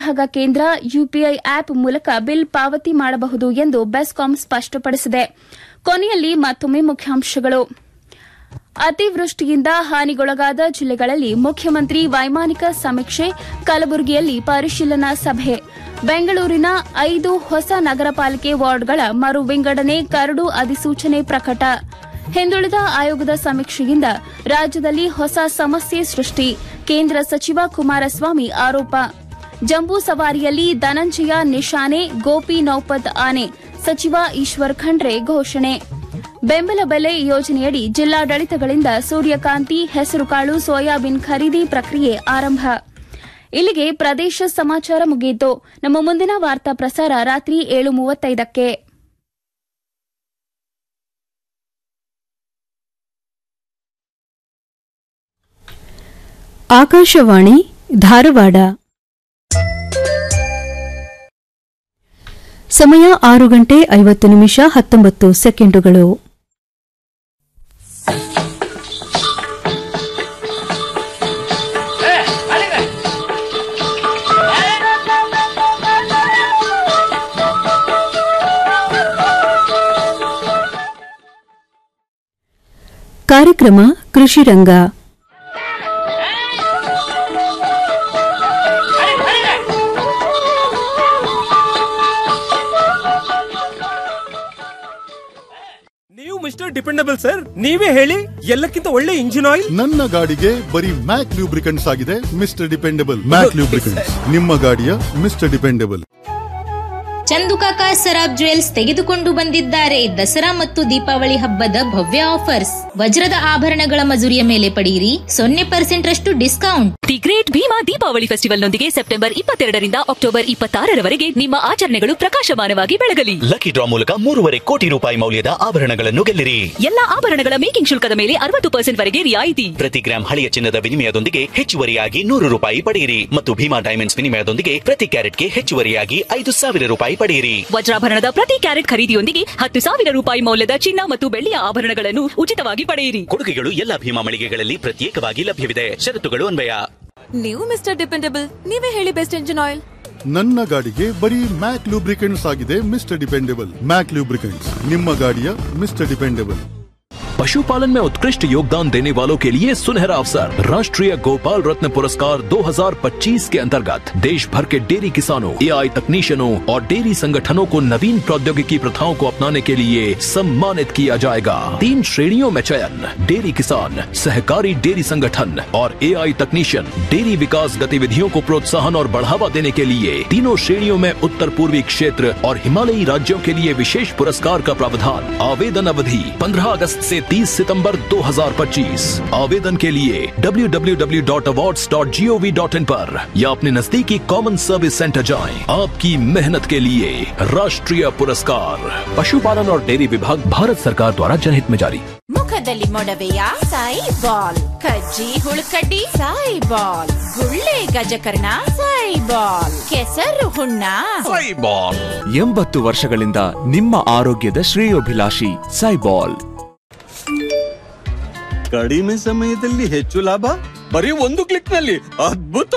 ವಿಭಾಗ ಕೇಂದ್ರ UPI app ಮೂಲಕ ಬಿಲ್ ಪಾವತಿ ಮಾಡಬಹುದು ಎಂದು ಬೆಸ್ಕಾಂ ಸ್ಪಷ್ಟಪಡಿಸಿದೆ ಕೊನೆಯಲ್ಲಿ ಮತ್ತೊಮ್ಮೆ ಮುಖ್ಯಾಂಶಗಳು ಅತಿವೃಷ್ಟಿಯಿಂದ ಹಾನಿಗೊಳಗಾದ ಜಿಲ್ಲೆಗಳಲ್ಲಿ ಮುಖ್ಯಮಂತ್ರಿ ವೈಮಾನಿಕ ಸಮೀಕ್ಷೆ ಕಲಬುರಗಿಯಲ್ಲಿ ಪರಿಶೀಲನಾ ಸಭೆ ಬೆಂಗಳೂರಿನ ಐದು ಹೊಸ ನಗರ ಪಾಲಿಕೆ ವಾರ್ಡ್ಗಳ ಮರು ವಿಂಗಡಣೆ ಕರಡು ಅಧಿಸೂಚನೆ ಪ್ರಕಟ ಹಿಂದುಳಿದ ಆಯೋಗದ ಸಮೀಕ್ಷೆಯಿಂದ ರಾಜ್ಯದಲ್ಲಿ ಹೊಸ ಸಮಸ್ಯೆ ಸೃಷ್ಟಿ ಕೇಂದ್ರ ಸಚಿವ ಕುಮಾರಸ್ವಾಮಿ ಆರೋಪ ಜಂಬೂ ಸವಾರಿಯಲ್ಲಿ ಧನಂಜಯ ನಿಶಾನೆ ಗೋಪಿ ನೌಪತ್ ಆನೆ ಸಚಿವ ಈಶ್ವರ್ ಖಂಡ್ರೆ ಘೋಷಣೆ ಬೆಂಬಲ ಬೆಲೆ ಯೋಜನೆಯಡಿ ಜಿಲ್ಲಾಡಳಿತಗಳಿಂದ ಸೂರ್ಯಕಾಂತಿ ಹೆಸರುಕಾಳು ಸೋಯಾಬೀನ್ ಖರೀದಿ ಪ್ರಕ್ರಿಯೆ ಆರಂಭ ಇಲ್ಲಿಗೆ ಪ್ರದೇಶ ಸಮಾಚಾರ ಮುಗಿಯಿತು ನಮ್ಮ ಮುಂದಿನ ವಾರ್ತಾ ಪ್ರಸಾರ ರಾತ್ರಿ ಏಳು ಮೂವತ್ತೈದಕ್ಕೆ ಆಕಾಶವಾಣಿ ಧಾರವಾಡ ಸಮಯ ಆರು ಗಂಟೆ ಐವತ್ತು ನಿಮಿಷ ಹತ್ತೊಂಬತ್ತು ಸೆಕೆಂಡುಗಳು ಕಾರ್ಯಕ್ರಮ ಕೃಷಿ ರಂಗ ನೀವು ಮಿಸ್ಟರ್ ಡಿಪೆಂಡಬಲ್ ಸರ್ ನೀವೇ ಹೇಳಿ ಎಲ್ಲಕ್ಕಿಂತ ಒಳ್ಳೆ ಇಂಜಿನ್ ಆಯಿಲ್ ನನ್ನ ಗಾಡಿಗೆ ಬರೀ ಮ್ಯಾಕ್ ಲೂಬ್ರಿಕೆಂಟ್ಸ್ ಆಗಿದೆ ಮಿಸ್ಟರ್ ಡಿಪೆಂಡಬಲ್ ಮ್ಯಾಕ್ ಲೂಬ್ರಿಕೆಂಟ್ಸ್ ನಿಮ್ಮ ಗಾಡಿಯ ಮಿಸ್ಟರ್ ಡಿಪೆಂಡಬಲ್ ಚಂದುಕಾಕ ಸರಾಬ್ ಜ್ಯುವೆಲ್ಸ್ ತೆಗೆದುಕೊಂಡು ಬಂದಿದ್ದಾರೆ ದಸರಾ ಮತ್ತು ದೀಪಾವಳಿ ಹಬ್ಬದ ಭವ್ಯ ಆಫರ್ಸ್ ವಜ್ರದ ಆಭರಣಗಳ ಮಜೂರಿಯ ಮೇಲೆ ಪಡೆಯಿರಿ ಸೊನ್ನೆ ಪರ್ಸೆಂಟ್ ರಷ್ಟು discount the great Bhima Deepavali ಫೆಸ್ಟಿವಲ್ನೊಂದಿಗೆ ಸೆಪ್ಟೆಂಬರ್ ಇಪ್ಪತ್ತೆರಡರಿಂದ ಅಕ್ಟೋಬರ್ ಇಪ್ಪತ್ತಾರರವರೆಗೆ ನಿಮ್ಮ ಆಚರಣೆಗಳು ಪ್ರಕಾಶಮಾನವಾಗಿ ಬೆಳಗಲಿ ಲಕ್ಕಿ ಡ್ರಾ ಮೂಲಕ ಮೂರುವರೆ ಕೋಟಿ ರೂಪಾಯಿ ಮೌಲ್ಯದ ಆಭರಣಗಳನ್ನು ಗೆಲ್ಲಿರಿ ಎಲ್ಲಾ ಆಭರಣಗಳ ಮೇಕಿಂಗ್ ಶುಲ್ಕದ ಮೇಲೆ ಅರವತ್ತು ಪರ್ಸೆಂಟ್ ವರೆಗೆ ರಿಯಾಯಿತಿ ಪ್ರತಿ ಗ್ರಾಂ ಹಳೆಯ ಚಿನ್ನದ ವಿನಿಮಯದೊಂದಿಗೆ ಹೆಚ್ಚುವರಿಯಾಗಿ ನೂರು ರೂಪಾಯಿ ಪಡೆಯಿರಿ ಮತ್ತು ಭೀಮಾ ಡೈಮಂಡ್ಸ್ ವಿನಿಮಯದೊಂದಿಗೆ ಪ್ರತಿ ಕ್ಯಾರೆಟ್ಗೆ ಹೆಚ್ಚುವರಿಯಾಗಿ ಐದು ಸಾವಿರ ರೂಪಾಯಿ ಪಡೆಯಿರಿ ವಜ್ರಾಭರಣದ ಪ್ರತಿ ಕ್ಯಾರೆಟ್ ಖರೀದಿಯೊಂದಿಗೆ ಹತ್ತು ಸಾವಿರ ರೂಪಾಯಿ ಮೌಲ್ಯದ ಚಿನ್ನ ಮತ್ತು ಬೆಳ್ಳಿಯ ಆಭರಣಗಳನ್ನು ಉಚಿತವಾಗಿ ಪಡೆಯಿರಿ ಕೊಡುಗೆಗಳು ಎಲ್ಲಾ ಭೀಮಾ ಮಳಿಗೆಗಳಲ್ಲಿ ಪ್ರತ್ಯೇಕವಾಗಿ ಲಭ್ಯವಿದೆ ಷರತ್ತುಗಳು ಅನ್ವಯ ನೀವು ಮಿಸ್ಟರ್ ಡಿಪೆಂಡಬಲ್ ನೀವೇ ಹೇಳಿ ಬೆಸ್ಟ್ ಇಂಜಿನ್ ಆಯಿಲ್ ನನ್ನ ಗಾಡಿಗೆ ಬರೀ ಮ್ಯಾಕ್ ಲೂಬ್ರಿಕೆಂಟ್ಸ್ ಆಗಿದೆ ಮಿಸ್ಟರ್ ಡಿಪೆಂಡಬಲ್ ಮ್ಯಾಕ್ ಲೂಬ್ರಿಕೆಂಟ್ಸ್ ನಿಮ್ಮ ಗಾಡಿಯ ಮಿಸ್ಟರ್ ಡಿಪೆಂಡಬಲ್ पशुपालन में उत्कृष्ट योगदान देने वालों के लिए सुनहरा अवसर राष्ट्रीय गोपाल रत्न पुरस्कार 2025 के अंतर्गत देश भर के डेयरी किसानों एआई तकनीशियनों और डेयरी संगठनों को नवीन प्रौद्योगिकी प्रथाओं को अपनाने के लिए सम्मानित किया जाएगा तीन श्रेणियों में चयन डेयरी किसान सहकारी डेयरी संगठन और एआई तकनीशियन डेयरी विकास गतिविधियों को प्रोत्साहन और बढ़ावा देने के लिए तीनों श्रेणियों में उत्तर पूर्वी क्षेत्र और हिमालयी राज्यों के लिए विशेष पुरस्कार का प्रावधान आवेदन अवधि 15 अगस्त से 30 सितंबर 2025 आवेदन के लिए www.awards.gov.in पर या अपने नजदीकी कॉमन सर्विस सेंटर जाएं आपकी मेहनत के लिए राष्ट्रीय पुरस्कार पशुपालन और डेयरी विभाग भारत सरकार द्वारा जनहित में जारी ಮುಖದಲ್ಲಿ ಮೊಡವೆಯ ಸಾಯಿ ಬಾಲ್ ಕಜ್ಜಿ ಹುಳುಕಡ್ಡಿ ಸಾಯಿ ಬಾಲ್ ಗುಳ್ಳೆ ಗಜಕರ್ಣ ಸಾಯಿ ಬಾಲ್ ಕೆಸರು ಹುಣ್ಣ ಎಂಬತ್ತು ವರ್ಷಗಳಿಂದ ನಿಮ್ಮ ಆರೋಗ್ಯದ ಶ್ರೇಯೋಭಿಲಾಷಿ ಸೈಬಾಲ್ ಕಡಿಮೆ ಸಮಯದಲ್ಲಿ ಹೆಚ್ಚು ಲಾಭ ಬರೀ ಒಂದು ಕ್ಲಿಕ್ ನಲ್ಲಿ ಅದ್ಭುತ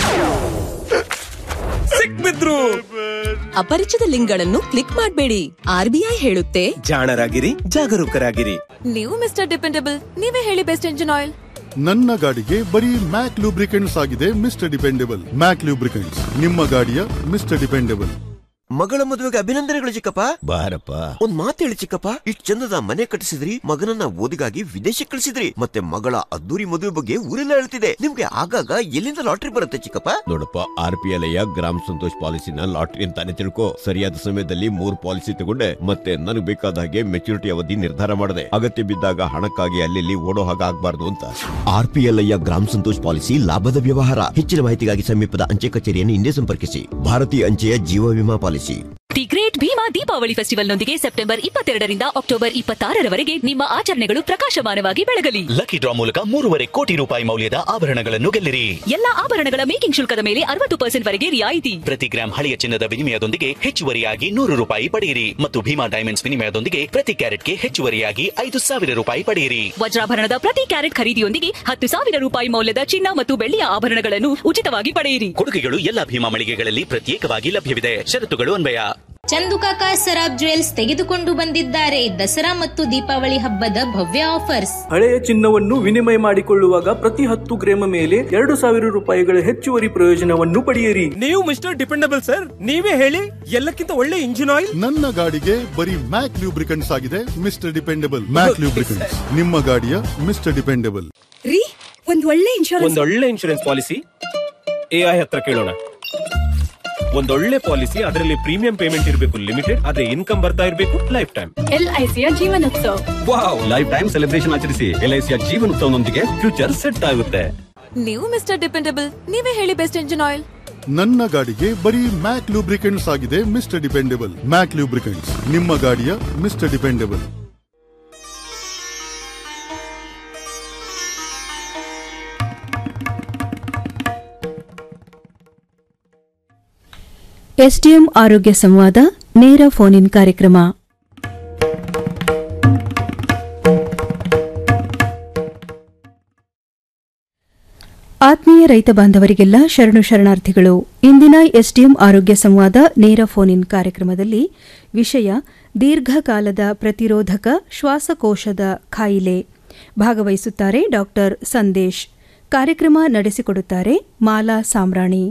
ಸಿಕ್ಬಿದ್ರು ಅಪರಿಚಿತ ಲಿಂಕ್ಗಳನ್ನು ಕ್ಲಿಕ್ ಮಾಡಬೇಡಿ ಆರ್ಬಿಐ ಹೇಳುತ್ತೆ ಜಾಣರಾಗಿರಿ ಜಾಗರೂಕರಾಗಿರಿ ನೀವು ಮಿಸ್ಟರ್ ಡಿಪೆಂಡಬಲ್ ನೀವೇ ಹೇಳಿ ಬೆಸ್ಟ್ ಇಂಜಿನ್ ಆಯಿಲ್ ನನ್ನ ಗಾಡಿಗೆ ಬರೀ ಮ್ಯಾಕ್ ಲೂಬ್ರಿಕೆಂಟ್ಸ್ ಆಗಿದೆ ಮಿಸ್ಟರ್ ಡಿಪೆಂಡಬಲ್ ಮ್ಯಾಕ್ ಲೂಬ್ರಿಕೆಂಟ್ಸ್ ನಿಮ್ಮ ಗಾಡಿಯ ಮಿಸ್ಟರ್ ಡಿಪೆಂಡಬಲ್ ಮಗಳ ಮದುವೆಗೆ ಅಭಿನಂದನೆಗಳು ಚಿಕ್ಕಪ್ಪ ಬಾರಪ್ಪ ಒಂದ್ ಮಾತು ಹೇಳಿ ಚಿಕ್ಕಪ್ಪ ಇಷ್ಟ್ ಚಂದದ ಮನೆ ಕಟ್ಟಿಸಿದ್ರಿ ಮಗನನ್ನ ಓದಿಗಾಗಿ ವಿದೇಶಕ್ಕೆ ಕಳಿಸಿದ್ರಿ ಮತ್ತೆ ಮಗಳ ಅದ್ದೂರಿ ಮದುವೆ ಬಗ್ಗೆ ಊರೆಲ್ಲ ಹೇಳ್ತಿದೆ ನಿಮ್ಗೆ ಆಗಾಗ ಎಲ್ಲಿಂದ ಲಾಟ್ರಿ ಬರುತ್ತೆ ಚಿಕ್ಕಪ್ಪ ನೋಡಪ್ಪ ಆರ್ ಪಿ ಎಲ್ ಗ್ರಾಮ ಸಂತೋಷ್ ಪಾಲಿಸಿನ ಲಾಟ್ರಿ ಅಂತಾನೆ ತಿಳ್ಕೊ ಸರಿಯಾದ ಸಮಯದಲ್ಲಿ ಮೂರ್ ಪಾಲಿಸಿ ತಗೊಂಡೆ ಮತ್ತೆ ನನಗೆ ಬೇಕಾದ ಹಾಗೆ ಮೆಚುರಿಟಿ ಅವಧಿ ನಿರ್ಧಾರ ಮಾಡಿದೆ ಅಗತ್ಯ ಬಿದ್ದಾಗ ಹಣಕ್ಕಾಗಿ ಅಲ್ಲಿ ಓಡೋ ಹಾಗೆ ಆಗ್ಬಾರ್ದು ಅಂತ ಆರ್ ಪಿ ಎಲ್ ಗ್ರಾಮ ಸಂತೋಷ್ ಪಾಲಿಸಿ ಲಾಭದ ವ್ಯವಹಾರ ಹೆಚ್ಚಿನ ಮಾಹಿತಿಗಾಗಿ ಸಮೀಪದ ಅಂಚೆ ಕಚೇರಿಯನ್ನು ಹಿಂದೆ ಸಂಪರ್ಕಿಸಿ ಭಾರತೀಯ ಅಂಚೆಯ ಜೀವ ವಿಮಾ policy the great Bhima Deepavali ಫೆಸ್ಟಿವಲ್ನೊಂದಿಗೆ ಸೆಪ್ಟೆಂಬರ್ ಇಪ್ಪತ್ತೆರಡರಿಂದ ಅಕ್ಟೋಬರ್ ಇಪ್ಪತ್ತಾರರವರೆಗೆ ನಿಮ್ಮ ಆಚರಣೆಗಳು ಪ್ರಕಾಶಮಾನವಾಗಿ ಬೆಳಗಲಿ ಲಕ್ಕಿ ಡ್ರಾ ಮೂಲಕ ಮೂರುವರೆ ಕೋಟಿ ರೂಪಾಯಿ ಮೌಲ್ಯದ ಆಭರಣಗಳನ್ನು ಗೆಲ್ಲಿರಿ ಎಲ್ಲಾ ಆಭರಣಗಳ ಮೇಕಿಂಗ್ ಶುಲ್ಕದ ಮೇಲೆ ಅರವತ್ತು ಪರ್ಸೆಂಟ್ ವರೆಗೆ ರಿಯಾಯಿತಿ ಪ್ರತಿ ಗ್ರಾಂ ಹಳೆಯ ಚಿನ್ನದ ವಿನಿಮಯದೊಂದಿಗೆ ಹೆಚ್ಚುವರಿಯಾಗಿ ನೂರು ರೂಪಾಯಿ ಪಡೆಯಿರಿ ಮತ್ತು ಭೀಮಾ ಡೈಮಂಡ್ಸ್ ವಿನಿಮಯದೊಂದಿಗೆ ಪ್ರತಿ ಕ್ಯಾರೆಟ್ಗೆ ಹೆಚ್ಚುವರಿಯಾಗಿ ಐದು ಸಾವಿರ ರೂಪಾಯಿ ಪಡೆಯಿರಿ ವಜ್ರಾಭರಣದ ಪ್ರತಿ ಕ್ಯಾರೆಟ್ ಖರೀದಿಯೊಂದಿಗೆ ಹತ್ತು ಸಾವಿರ ರೂಪಾಯಿ ಮೌಲ್ಯದ ಚಿನ್ನ ಮತ್ತು ಬೆಳ್ಳಿಯ ಆಭರಣಗಳನ್ನು ಉಚಿತವಾಗಿ ಪಡೆಯಿರಿ ಕೊಡುಗೆಗಳು ಎಲ್ಲ ಭೀಮಾ ಮಳಿಗೆಗಳಲ್ಲಿ ಪ್ರತ್ಯೇಕವಾಗಿ ಲಭ್ಯವಿದೆ ಷರತ್ತುಗಳು ಅನ್ವಯ ಚಂದುಕಾಕ ಸರಾಬ್ ಜ್ಯುವೆಲ್ಸ್ ತೆಗೆದುಕೊಂಡು ಬಂದಿದ್ದಾರೆ ದಸರಾ ಮತ್ತು ದೀಪಾವಳಿ ಹಬ್ಬದ ಭವ್ಯ ಆಫರ್ಸ್ ಹಳೆಯ ಚಿನ್ನವನ್ನು ವಿನಿಮಯ ಮಾಡಿಕೊಳ್ಳುವಾಗ ಪ್ರತಿ ಹತ್ತು ಗ್ರಾಮ ಮೇಲೆ ಎರಡು ಸಾವಿರ ರೂಪಾಯಿಗಳ ಹೆಚ್ಚುವರಿ ಪ್ರಯೋಜನವನ್ನು ಪಡೆಯಿರಿ ನೀವು ಮಿಸ್ಟರ್ ಡಿಪೆಂಡಬಲ್ ಸರ್ ನೀವೇ ಹೇಳಿ ಎಲ್ಲಕ್ಕಿಂತ ಒಳ್ಳೆ ಇಂಜಿನ್ ಆಯಿಲ್ ನನ್ನ ಗಾಡಿಗೆ ಬರೀ ಮ್ಯಾಕ್ ಲೂಬ್ರಿಕೆಂಟ್ಸ್ ಆಗಿದೆ ಮಿಸ್ಟರ್ ಡಿಪೆಂಡಬಲ್ ಮ್ಯಾಕ್ ಲೂಬ್ರಿಕೆಂಟ್ಸ್ ನಿಮ್ಮ ಗಾಡಿಯ ಮಿಸ್ಟರ್ ಡಿಪೆಂಡಬಲ್ ರೀ ಒಂದ್ ಒಳ್ಳೆ ಇನ್ಶೂರೆನ್ಸ್ ಒಂದೊಳ್ಳೆ ಇನ್ಶೂರೆನ್ಸ್ ಪಾಲಿಸಿ ಎಐ ಹತ್ರ ಕೇಳೋಣ ಒಂದೊಳ್ಳೆ ಪಾಲಿಸಿ ಅದರಲ್ಲಿ ಪ್ರೀಮಿಯಂ ಪೇಮೆಂಟ್ ಇರಬೇಕು ಲಿಮಿಟೆಡ್ ಅದೇ ಇನ್ಕಮ್ ಬರ್ತಾ ಇರಬೇಕು ಲೈಫ್ ಟೈಮ್ ಎಲ್ಐಸಿಯ ಜೀವನೋತ್ಸವ ವಾವ್ ಲೈಫ್ ಟೈಮ್ ಸೆಲೆಬ್ರೇಷನ್ ಆಚರಿಸಿ ಎಲ್ಐಸಿಯ ಜೀವನೋತ್ಸವನೊಂದಿಗೆ ಫ್ಯೂಚರ್ ಸೆಟ್ ಆಗುತ್ತೆ ನೀವು ಮಿಸ್ಟರ್ ಡಿಪೆಂಡಬಲ್ ನೀವೇ ಹೇಳಿ ಬೆಸ್ಟ್ ಇಂಜಿನ್ ಆಯಿಲ್ ನನ್ನ ಗಾಡಿಗೆ ಬರೀ ಮ್ಯಾಕ್ ಲೂಬ್ರಿಕೆಂಟ್ಸ್ ಆಗಿದೆ ಮಿಸ್ಟರ್ ಡಿಪೆಂಡಬಲ್ ಮ್ಯಾಕ್ ಲೂಬ್ರಿಕೆಂಟ್ಸ್ ನಿಮ್ಮ ಗಾಡಿಯ ಮಿಸ್ಟರ್ ಡಿಪೆಂಡಬಲ್ ಎಸ್ಡಿಎಂ ಆರೋಗ್ಯ ಸಂವಾದ ನೇರ ಫೋನ್ ಇನ್ ಕಾರ್ಯಕ್ರಮ ಆತ್ಮೀಯ ರೈತ ಬಾಂಧವರಿಗೆಲ್ಲ ಶರಣು ಶರಣಾರ್ಥಿಗಳು ಇಂದಿನ ಎಸ್ಡಿಎಂ ಆರೋಗ್ಯ ಸಂವಾದ ನೇರ ಫೋನ್ ಇನ್ ಕಾರ್ಯಕ್ರಮದಲ್ಲಿ ವಿಷಯ ದೀರ್ಘಕಾಲದ ಪ್ರತಿರೋಧಕ ಶ್ವಾಸಕೋಶದ ಖಾಯಿಲೆ ಭಾಗವಹಿಸುತ್ತಾರೆ ಡಾಕ್ಟರ್ ಸಂದೇಶ್ ಕಾರ್ಯಕ್ರಮ ನಡೆಸಿಕೊಡುತ್ತಾರೆ ಮಾಲಾ ಸಾಮ್ರಾಣಿ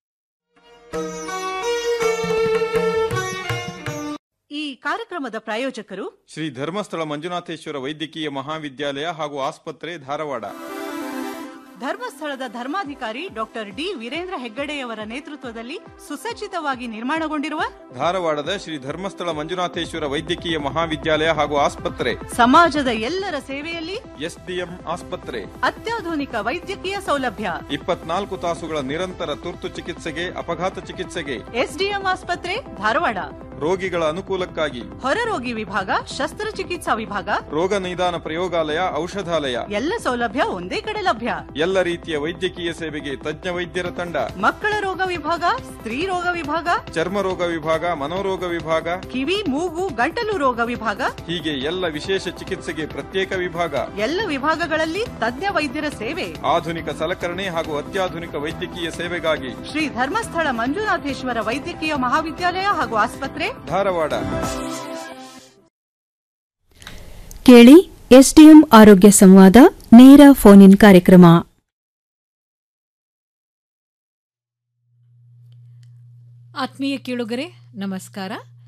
ಈ ಕಾರ್ಯಕ್ರಮದ ಪ್ರಾಯೋಜಕರು ಶ್ರೀ ಧರ್ಮಸ್ಥಳ ಮಂಜುನಾಥೇಶ್ವರ ವೈದ್ಯಕೀಯ ಮಹಾವಿದ್ಯಾಲಯ ಹಾಗೂ ಆಸ್ಪತ್ರೆ ಧಾರವಾಡ ಧರ್ಮಸ್ಥಳದ ಧರ್ಮಾಧಿಕಾರಿ ಡಾಕ್ಟರ್ ಡಿ ವೀರೇಂದ್ರ ಹೆಗ್ಗಡೆಯವರ ನೇತೃತ್ವದಲ್ಲಿ ಸುಸಜ್ಜಿತವಾಗಿ ನಿರ್ಮಾಣಗೊಂಡಿರುವ ಧಾರವಾಡದ ಶ್ರೀ ಧರ್ಮಸ್ಥಳ ಮಂಜುನಾಥೇಶ್ವರ ವೈದ್ಯಕೀಯ ಮಹಾವಿದ್ಯಾಲಯ ಹಾಗೂ ಆಸ್ಪತ್ರೆ ಸಮಾಜದ ಎಲ್ಲರ ಸೇವೆಯಲ್ಲಿ ಎಸ್ಡಿಎಂ ಆಸ್ಪತ್ರೆ ಅತ್ಯಾಧುನಿಕ ವೈದ್ಯಕೀಯ ಸೌಲಭ್ಯ ಇಪ್ಪತ್ನಾಲ್ಕು ತಾಸುಗಳ ನಿರಂತರ ತುರ್ತು ಚಿಕಿತ್ಸೆಗೆ ಅಪಘಾತ ಚಿಕಿತ್ಸೆಗೆ ಎಸ್ಡಿಎಂ ಆಸ್ಪತ್ರೆ ಧಾರವಾಡ ರೋಗಿಗಳ ಅನುಕೂಲಕ್ಕಾಗಿ ಹೊರರೋಗಿ ವಿಭಾಗ ಶಸ್ತ್ರಚಿಕಿತ್ಸಾ ವಿಭಾಗ ರೋಗ ನಿದಾನ ಪ್ರಯೋಗಾಲಯ ಔಷಧಾಲಯ ಎಲ್ಲ ಸೌಲಭ್ಯ ಒಂದೇ ಕಡೆ ಲಭ್ಯ ಎಲ್ಲ ರೀತಿಯ ವೈದ್ಯಕೀಯ ಸೇವೆಗೆ ತಜ್ಞ ವೈದ್ಯರ ತಂಡ ಮಕ್ಕಳ ರೋಗ ವಿಭಾಗ ಸ್ತ್ರೀ ರೋಗ ವಿಭಾಗ ಚರ್ಮ ರೋಗ ವಿಭಾಗ ಮನೋರೋಗ ವಿಭಾಗ ಕಿವಿ ಮೂಗು ಗಂಟಲು ರೋಗ ವಿಭಾಗ ಹೀಗೆ ಎಲ್ಲ ವಿಶೇಷ ಚಿಕಿತ್ಸೆಗೆ ಪ್ರತ್ಯೇಕ ವಿಭಾಗ ಎಲ್ಲ ವಿಭಾಗಗಳಲ್ಲಿ ತಜ್ಞ ವೈದ್ಯರ ಸೇವೆ ಆಧುನಿಕ ಸಲಕರಣೆ ಹಾಗೂ ಅತ್ಯಾಧುನಿಕ ವೈದ್ಯಕೀಯ ಸೇವೆಗಾಗಿ ಶ್ರೀ ಧರ್ಮಸ್ಥಳ ಮಂಜುನಾಥೇಶ್ವರ ವೈದ್ಯಕೀಯ ಮಹಾವಿದ್ಯಾಲಯ ಹಾಗೂ ಆಸ್ಪತ್ರೆ ಧಾರವಾಡ ಕೇಳಿ ಎಸ್ಡಿಎಂ ಆರೋಗ್ಯ ಸಂವಾದ ನೇರ ಫೋನ್ ಇನ್ ಕಾರ್ಯಕ್ರಮ ಆತ್ಮೀಯ ಕೇಳುಗರೆ ನಮಸ್ಕಾರ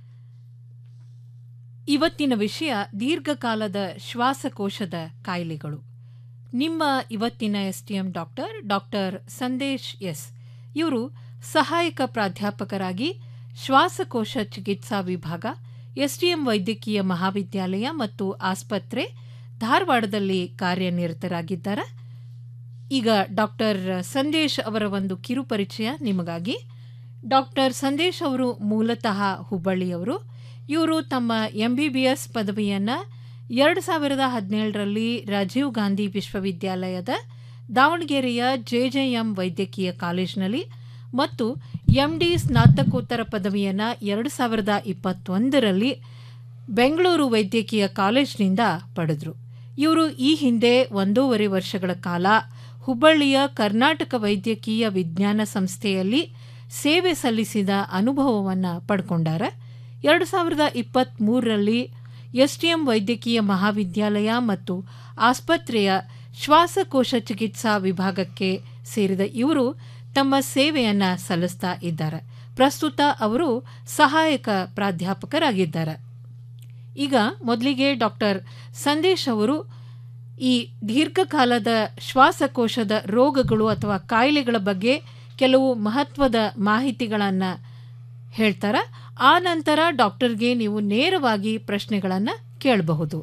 ಇವತ್ತಿನ ವಿಷಯ ದೀರ್ಘಕಾಲದ ಶ್ವಾಸಕೋಶದ ಕಾಯಿಲೆಗಳು ನಿಮ್ಮ ಇವತ್ತಿನ STM doctor doctor Sandesh S ಇವರು ಸಹಾಯಕ ಪ್ರಾಧ್ಯಾಪಕರಾಗಿ ಶ್ವಾಸಕೋಶ ಚಿಕಿತ್ಸಾ ವಿಭಾಗ ಎಸ್ಟಿಎಂ ವೈದ್ಯಕೀಯ ಮಹಾವಿದ್ಯಾಲಯ ಮತ್ತು ಆಸ್ಪತ್ರೆ ಧಾರವಾಡದಲ್ಲಿ ಕಾರ್ಯನಿರತರಾಗಿದ್ದಾರೆ ಈಗ ಡಾಕ್ಟರ್ ಸಂದೇಶ್ ಅವರ ಒಂದು ಕಿರು ಪರಿಚಯ ನಿಮಗಾಗಿ ಡಾಕ್ಟರ್ ಸಂದೇಶ್ ಅವರು ಮೂಲತಃ ಹುಬ್ಬಳ್ಳಿಯವರು ಇವರು ತಮ್ಮ ಎಂ ಬಿ ಬಿ ಎಸ್ ಪದವಿಯನ್ನು ಎರಡು ಸಾವಿರದ ಹದಿನೇಳರಲ್ಲಿ ರಾಜೀವ್ ಗಾಂಧಿ ವಿಶ್ವವಿದ್ಯಾಲಯದ ದಾವಣಗೆರೆಯ ಜೆಜೆಎಂ ವೈದ್ಯಕೀಯ ಕಾಲೇಜಿನಲ್ಲಿ ಮತ್ತು ಎಂ ಡಿ ಸ್ನಾತಕೋತ್ತರ ಪದವಿಯನ್ನು ಎರಡು ಸಾವಿರದ ಇಪ್ಪತ್ತೊಂದರಲ್ಲಿ ಬೆಂಗಳೂರು ವೈದ್ಯಕೀಯ ಕಾಲೇಜಿನಿಂದ ಪಡೆದರು ಇವರು ಈ ಹಿಂದೆ ಒಂದೂವರೆ ವರ್ಷಗಳ ಕಾಲ ಹುಬ್ಬಳ್ಳಿಯ ಕರ್ನಾಟಕ ವೈದ್ಯಕೀಯ ವಿಜ್ಞಾನ ಸಂಸ್ಥೆಯಲ್ಲಿ ಸೇವೆ ಸಲ್ಲಿಸಿದ ಅನುಭವವನ್ನು ಪಡ್ಕೊಂಡಾರೆ ಎರಡು ಸಾವಿರದ ಇಪ್ಪತ್ತ್ಮೂರರಲ್ಲಿ ಎಸ್ಟಿಎಂ ವೈದ್ಯಕೀಯ ಮಹಾವಿದ್ಯಾಲಯ ಮತ್ತು ಆಸ್ಪತ್ರೆಯ ಶ್ವಾಸಕೋಶ ಚಿಕಿತ್ಸಾ ವಿಭಾಗಕ್ಕೆ ಸೇರಿದ ಇವರು ತಮ್ಮ ಸೇವೆಯನ್ನು ಸಲ್ಲಿಸ್ತಾ ಇದ್ದಾರೆ ಪ್ರಸ್ತುತ ಅವರು ಸಹಾಯಕ ಪ್ರಾಧ್ಯಾಪಕರಾಗಿದ್ದಾರೆ ಈಗ ಮೊದಲಿಗೆ ಡಾಕ್ಟರ್ ಸಂದೇಶ್ ಅವರು ಈ ದೀರ್ಘಕಾಲದ ಶ್ವಾಸಕೋಶದ ರೋಗಗಳು ಅಥವಾ ಕಾಯಿಲೆಗಳ ಬಗ್ಗೆ ಕೆಲವು ಮಹತ್ವದ ಮಾಹಿತಿಗಳನ್ನು ಹೇಳ್ತಾರೆ ಆ ನಂತರ ಡಾಕ್ಟರ್ಗೆ ನೀವು ನೇರವಾಗಿ ಪ್ರಶ್ನೆಗಳನ್ನು ಕೇಳಬಹುದು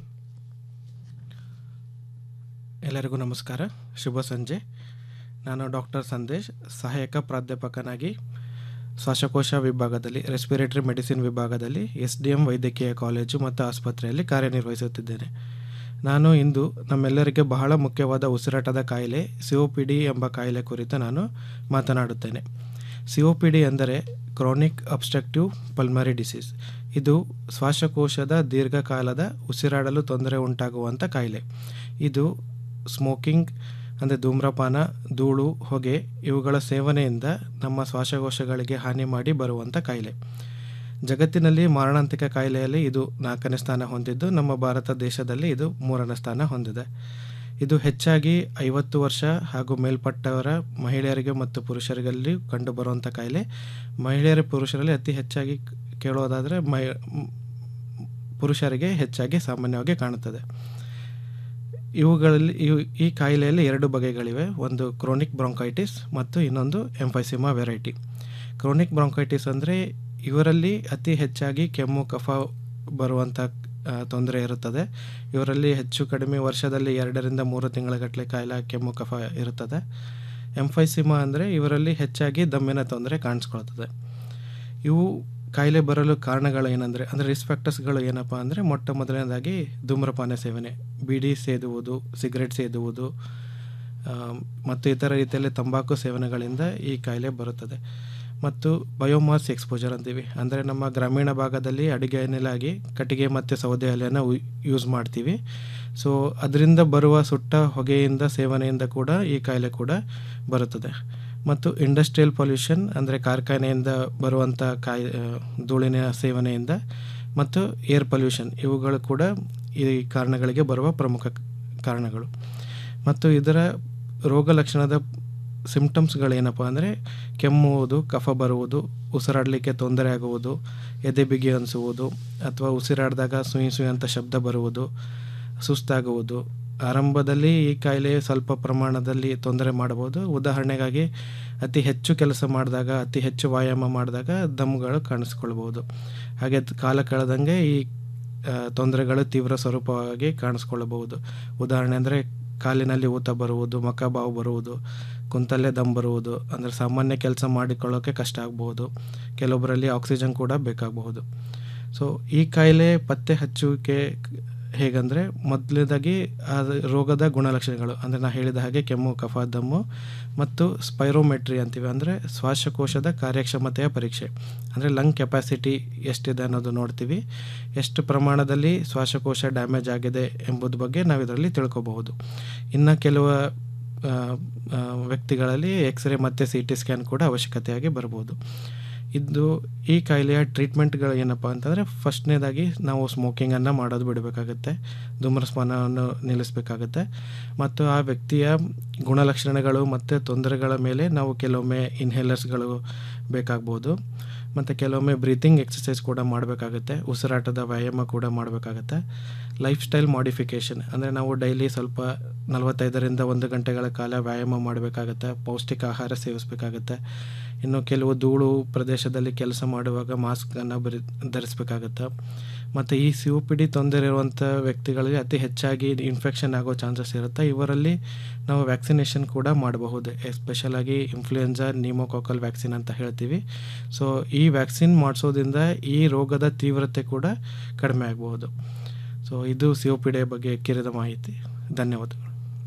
ಎಲ್ಲರಿಗೂ ನಮಸ್ಕಾರ ಶುಭ ಸಂಜೆ ನಾನು ಡಾಕ್ಟರ್ ಸಂದೇಶ್ ಸಹಾಯಕ ಪ್ರಾಧ್ಯಾಪಕನಾಗಿ ಶ್ವಾಸಕೋಶ ವಿಭಾಗದಲ್ಲಿ ರೆಸ್ಪಿರೇಟರಿ ಮೆಡಿಸಿನ್ ವಿಭಾಗದಲ್ಲಿ ಎಸ್ ಡಿ ಎಂ ವೈದ್ಯಕೀಯ ಕಾಲೇಜು ಮತ್ತು ಆಸ್ಪತ್ರೆಯಲ್ಲಿ ಕಾರ್ಯನಿರ್ವಹಿಸುತ್ತಿದ್ದೇನೆ ನಾನು ಇಂದು ನಮ್ಮೆಲ್ಲರಿಗೆ ಬಹಳ ಮುಖ್ಯವಾದ ಉಸಿರಾಟದ ಕಾಯಿಲೆ ಸಿ ಒ ಪಿ ಡಿ ಎಂಬ ಕಾಯಿಲೆ ಕುರಿತು ನಾನು ಮಾತನಾಡುತ್ತೇನೆ ಸಿ ಒ ಪಿ ಡಿ ಎಂದರೆ ಕ್ರಾನಿಕ್ ಅಬ್ಸ್ಟ್ರಕ್ಟಿವ್ ಪಲ್ಮರಿ ಡಿಸೀಸ್ ಇದು ಶ್ವಾಸಕೋಶದ ದೀರ್ಘಕಾಲದ ಉಸಿರಾಡಲು ತೊಂದರೆ ಉಂಟಾಗುವಂಥ ಕಾಯಿಲೆ ಇದು ಸ್ಮೋಕಿಂಗ್ ಅಂದರೆ ಧೂಮ್ರಪಾನ ಧೂಳು ಹೊಗೆ ಇವುಗಳ ಸೇವನೆಯಿಂದ ನಮ್ಮ ಶ್ವಾಸಕೋಶಗಳಿಗೆ ಹಾನಿ ಮಾಡಿ ಬರುವಂಥ ಕಾಯಿಲೆ ಜಗತ್ತಿನಲ್ಲಿ ಮಾರಣಾಂತಿಕ ಕಾಯಿಲೆಯಲ್ಲಿ ಇದು ನಾಲ್ಕನೇ ಸ್ಥಾನ ಹೊಂದಿದ್ದು ನಮ್ಮ ಭಾರತ ದೇಶದಲ್ಲಿ ಇದು ಮೂರನೇ ಸ್ಥಾನ ಹೊಂದಿದೆ ಇದು ಹೆಚ್ಚಾಗಿ ಐವತ್ತು ವರ್ಷ ಹಾಗೂ ಮೇಲ್ಪಟ್ಟವರ ಮಹಿಳೆಯರಿಗೆ ಮತ್ತು ಪುರುಷರಿಗಲ್ಲಿ ಕಂಡುಬರುವಂಥ ಕಾಯಿಲೆ ಮಹಿಳೆಯರ ಪುರುಷರಲ್ಲಿ ಅತಿ ಹೆಚ್ಚಾಗಿ ಕೇಳೋದಾದರೆ ಮೈ ಪುರುಷರಿಗೆ ಹೆಚ್ಚಾಗಿ ಸಾಮಾನ್ಯವಾಗಿ ಕಾಣುತ್ತದೆ ಇವುಗಳಲ್ಲಿ ಇವು ಈ ಕಾಯಿಲೆಯಲ್ಲಿ ಎರಡು ಬಗೆಗಳಿವೆ ಒಂದು ಕ್ರೋನಿಕ್ ಬ್ರಾಂಕೈಟಿಸ್ ಮತ್ತು ಇನ್ನೊಂದು ಎಂಫೈಸಿಮಾ ವೆರೈಟಿ ಕ್ರೋನಿಕ್ ಬ್ರಾಂಕೈಟಿಸ್ ಅಂದರೆ ಇವರಲ್ಲಿ ಅತಿ ಹೆಚ್ಚಾಗಿ ಕೆಮ್ಮು ಕಫ ಬರುವಂಥ ತೊಂದರೆ ಇರುತ್ತದೆ ಇವರಲ್ಲಿ ಹೆಚ್ಚು ಕಡಿಮೆ ವರ್ಷದಲ್ಲಿ ಎರಡರಿಂದ ಮೂರು ತಿಂಗಳಗಟ್ಟಲೆ ಕಾಯಿಲೆ ಕೆಮ್ಮು ಕಫ ಇರುತ್ತದೆ ಎಂಫೈಸಿಮಾ ಅಂದರೆ ಇವರಲ್ಲಿ ಹೆಚ್ಚಾಗಿ ದಮ್ಮಿನ ತೊಂದರೆ ಕಾಣಿಸ್ಕೊಳ್ತದೆ ಇವು ಕಾಯಿಲೆ ಬರಲು ಕಾರಣಗಳು ಏನಂದರೆ ಅಂದರೆ ರಿಸ್ಕ್ ಫ್ಯಾಕ್ಟರ್ಸ್ಗಳು ಏನಪ್ಪ ಅಂದರೆ ಮೊಟ್ಟ ಮೊದಲನೇದಾಗಿ ಧೂಮ್ರಪಾನ ಸೇವನೆ ಬೀಡಿ ಸೇದುವುದು ಸಿಗರೆಟ್ ಸೇದುವುದು ಮತ್ತು ಇತರ ರೀತಿಯಲ್ಲಿ ತಂಬಾಕು ಸೇವನೆಗಳಿಂದ ಈ ಕಾಯಿಲೆ ಬರುತ್ತದೆ ಮತ್ತು ಬಯೋಮಾಸ್ ಎಕ್ಸ್ಪೋಜರ್ ಅಂತೀವಿ ಅಂದರೆ ನಮ್ಮ ಗ್ರಾಮೀಣ ಭಾಗದಲ್ಲಿ ಅಡುಗೆ ಎಣ್ಣೆಲಾಗಿ ಕಟ್ಟಿಗೆ ಮತ್ತು ಸೌದೆ ಎಲೆಯನ್ನು ಯೂಸ್ ಮಾಡ್ತೀವಿ ಸೊ ಅದರಿಂದ ಬರುವ ಸುಟ್ಟ ಹೊಗೆಯಿಂದ ಸೇವನೆಯಿಂದ ಕೂಡ ಈ ಕಾಯಿಲೆ ಕೂಡ ಬರುತ್ತದೆ ಮತ್ತು ಇಂಡಸ್ಟ್ರಿಯಲ್ ಪೊಲ್ಯೂಷನ್ ಅಂದರೆ ಕಾರ್ಖಾನೆಯಿಂದ ಬರುವಂಥ ಕಾಯಿ ಧೂಳಿನ ಸೇವನೆಯಿಂದ ಮತ್ತು ಏರ್ ಪೊಲ್ಯೂಷನ್ ಇವುಗಳು ಕೂಡ ಈ ಕಾರಣಗಳಿಗೆ ಬರುವ ಪ್ರಮುಖ ಕಾರಣಗಳು ಮತ್ತು ಇದರ ರೋಗ ಲಕ್ಷಣದ ಸಿಂಪ್ಟಮ್ಸ್ಗಳೇನಪ್ಪ ಅಂದರೆ ಕೆಮ್ಮುವುದು ಕಫ ಬರುವುದು ಉಸಿರಾಡಲಿಕ್ಕೆ ತೊಂದರೆ ಆಗುವುದು ಎದೆ ಬಿಗಿ ಅನಿಸುವುದು ಅಥವಾ ಉಸಿರಾಡಿದಾಗ ಸುಯಿ ಸುಯಿ ಅಂತ ಶಬ್ದ ಬರುವುದು ಸುಸ್ತಾಗುವುದು ಆರಂಭದಲ್ಲಿ ಈ ಕಾಯಿಲೆ ಸ್ವಲ್ಪ ಪ್ರಮಾಣದಲ್ಲಿ ತೊಂದರೆ ಮಾಡಬಹುದು ಉದಾಹರಣೆಗಾಗಿ ಅತಿ ಹೆಚ್ಚು ಕೆಲಸ ಮಾಡಿದಾಗ ಅತಿ ಹೆಚ್ಚು ವ್ಯಾಯಾಮ ಮಾಡಿದಾಗ ದಮ್ಗಳು ಕಾಣಿಸ್ಕೊಳ್ಬೋದು ಹಾಗೆ ಕಾಲ ಕಳೆದಂಗೆ ಈ ತೊಂದರೆಗಳು ತೀವ್ರ ಸ್ವರೂಪವಾಗಿ ಕಾಣಿಸ್ಕೊಳ್ಳಬಹುದು ಉದಾಹರಣೆ ಅಂದರೆ ಕಾಲಿನಲ್ಲಿ ಊತ ಬರುವುದು ಮಖಬಾವು ಬರುವುದು ಕುಂತಲ್ಲೇ ದಮ್ ಬರುವುದು ಅಂದರೆ ಸಾಮಾನ್ಯ ಕೆಲಸ ಮಾಡಿಕೊಳ್ಳೋಕ್ಕೆ ಕಷ್ಟ ಆಗ್ಬೋದು ಕೆಲವೊಬ್ಬರಲ್ಲಿ ಆಕ್ಸಿಜನ್ ಕೂಡ ಬೇಕಾಗಬಹುದು ಸೊ ಈ ಕಾಯಿಲೆ ಪತ್ತೆ ಹಚ್ಚುವಿಕೆ ಹೇಗಂದರೆ ಮೊದಲನೇದಾಗಿ ಆ ರೋಗದ ಗುಣಲಕ್ಷಣಗಳು ಅಂದರೆ ನಾನು ಹೇಳಿದ ಹಾಗೆ ಕೆಮ್ಮು ಕಫ ದಮ್ಮು ಮತ್ತು ಸ್ಪೈರೋಮೆಟ್ರಿ ಅಂತೀವಿ ಅಂದರೆ ಶ್ವಾಸಕೋಶದ ಕಾರ್ಯಕ್ಷಮತೆಯ ಪರೀಕ್ಷೆ ಅಂದರೆ ಲಂಗ್ ಕೆಪಾಸಿಟಿ ಎಷ್ಟಿದೆ ಅನ್ನೋದು ನೋಡ್ತೀವಿ ಎಷ್ಟು ಪ್ರಮಾಣದಲ್ಲಿ ಶ್ವಾಸಕೋಶ ಡ್ಯಾಮೇಜ್ ಆಗಿದೆ ಎಂಬುದ್ರ ಬಗ್ಗೆ ನಾವು ಇದರಲ್ಲಿ ತಿಳ್ಕೊಬಹುದು ಇನ್ನು ಕೆಲವು ವ್ಯಕ್ತಿಗಳಲ್ಲಿ ಎಕ್ಸ್ರೇ ಮತ್ತು ಸಿ ಟಿ ಸ್ಕ್ಯಾನ್ ಕೂಡ ಅವಶ್ಯಕತೆಯಾಗಿ ಬರ್ಬೋದು ಇದು ಈ ಕಾಯಿಲೆಯ ಟ್ರೀಟ್ಮೆಂಟ್ಗಳು ಏನಪ್ಪ ಅಂತಂದರೆ ಫಸ್ಟ್ನೇದಾಗಿ ನಾವು ಸ್ಮೋಕಿಂಗನ್ನು ಮಾಡೋದು ಬಿಡಬೇಕಾಗತ್ತೆ ಧೂಮ್ರಪಾನವನ್ನು ನಿಲ್ಲಿಸಬೇಕಾಗತ್ತೆ ಮತ್ತು ಆ ವ್ಯಕ್ತಿಯ ಗುಣಲಕ್ಷಣಗಳು ಮತ್ತು ತೊಂದರೆಗಳ ಮೇಲೆ ನಾವು ಕೆಲವೊಮ್ಮೆ ಇನ್ಹೇಲರ್ಸ್ಗಳು ಬೇಕಾಗ್ಬೋದು ಮತ್ತು ಕೆಲವೊಮ್ಮೆ ಬ್ರೀತಿಂಗ್ ಎಕ್ಸಸೈಸ್ ಕೂಡ ಮಾಡಬೇಕಾಗತ್ತೆ ಉಸಿರಾಟದ ವ್ಯಾಯಾಮ ಕೂಡ ಮಾಡಬೇಕಾಗತ್ತೆ ಲೈಫ್ ಸ್ಟೈಲ್ ಮಾಡಿಫಿಕೇಷನ್ ಅಂದರೆ ನಾವು ಡೈಲಿ ಸ್ವಲ್ಪ ನಲವತ್ತೈದರಿಂದ ಒಂದು ಗಂಟೆಗಳ ಕಾಲ ವ್ಯಾಯಾಮ ಮಾಡಬೇಕಾಗತ್ತೆ ಪೌಷ್ಟಿಕ ಆಹಾರ ಸೇವಿಸಬೇಕಾಗತ್ತೆ ಇನ್ನು ಕೆಲವು ಧೂಳು ಪ್ರದೇಶದಲ್ಲಿ ಕೆಲಸ ಮಾಡುವಾಗ ಮಾಸ್ಕನ್ನು ಬರಿ ಧರಿಸಬೇಕಾಗತ್ತೆ ಮತ್ತು ಈ ಸಿ ಒ ಪಿ ಡಿ ತೊಂದರೆ ಇರುವಂಥ ವ್ಯಕ್ತಿಗಳಲ್ಲಿ ಅತಿ ಹೆಚ್ಚಾಗಿ ಇನ್ಫೆಕ್ಷನ್ ಆಗೋ ಚಾನ್ಸಸ್ ಇರುತ್ತೆ ಇವರಲ್ಲಿ ನಾವು ವ್ಯಾಕ್ಸಿನೇಷನ್ ಕೂಡ ಮಾಡಬಹುದು ಎಸ್ಪೆಷಲಾಗಿ ಇನ್ಫ್ಲೂಯೆನ್ಸಾ ನಿಮೋಕಾಕಲ್ ವ್ಯಾಕ್ಸಿನ್ ಅಂತ ಹೇಳ್ತೀವಿ ಸೊ ಈ ವ್ಯಾಕ್ಸಿನ್ ಮಾಡಿಸೋದ್ರಿಂದ ಈ ರೋಗದ ತೀವ್ರತೆ ಕೂಡ ಕಡಿಮೆ ಆಗಬಹುದು ಸೊ ಇದು ಸಿ ಒ ಪಿ ಡಿ ಬಗ್ಗೆ ಕಿರಿದ ಮಾಹಿತಿ ಧನ್ಯವಾದಗಳು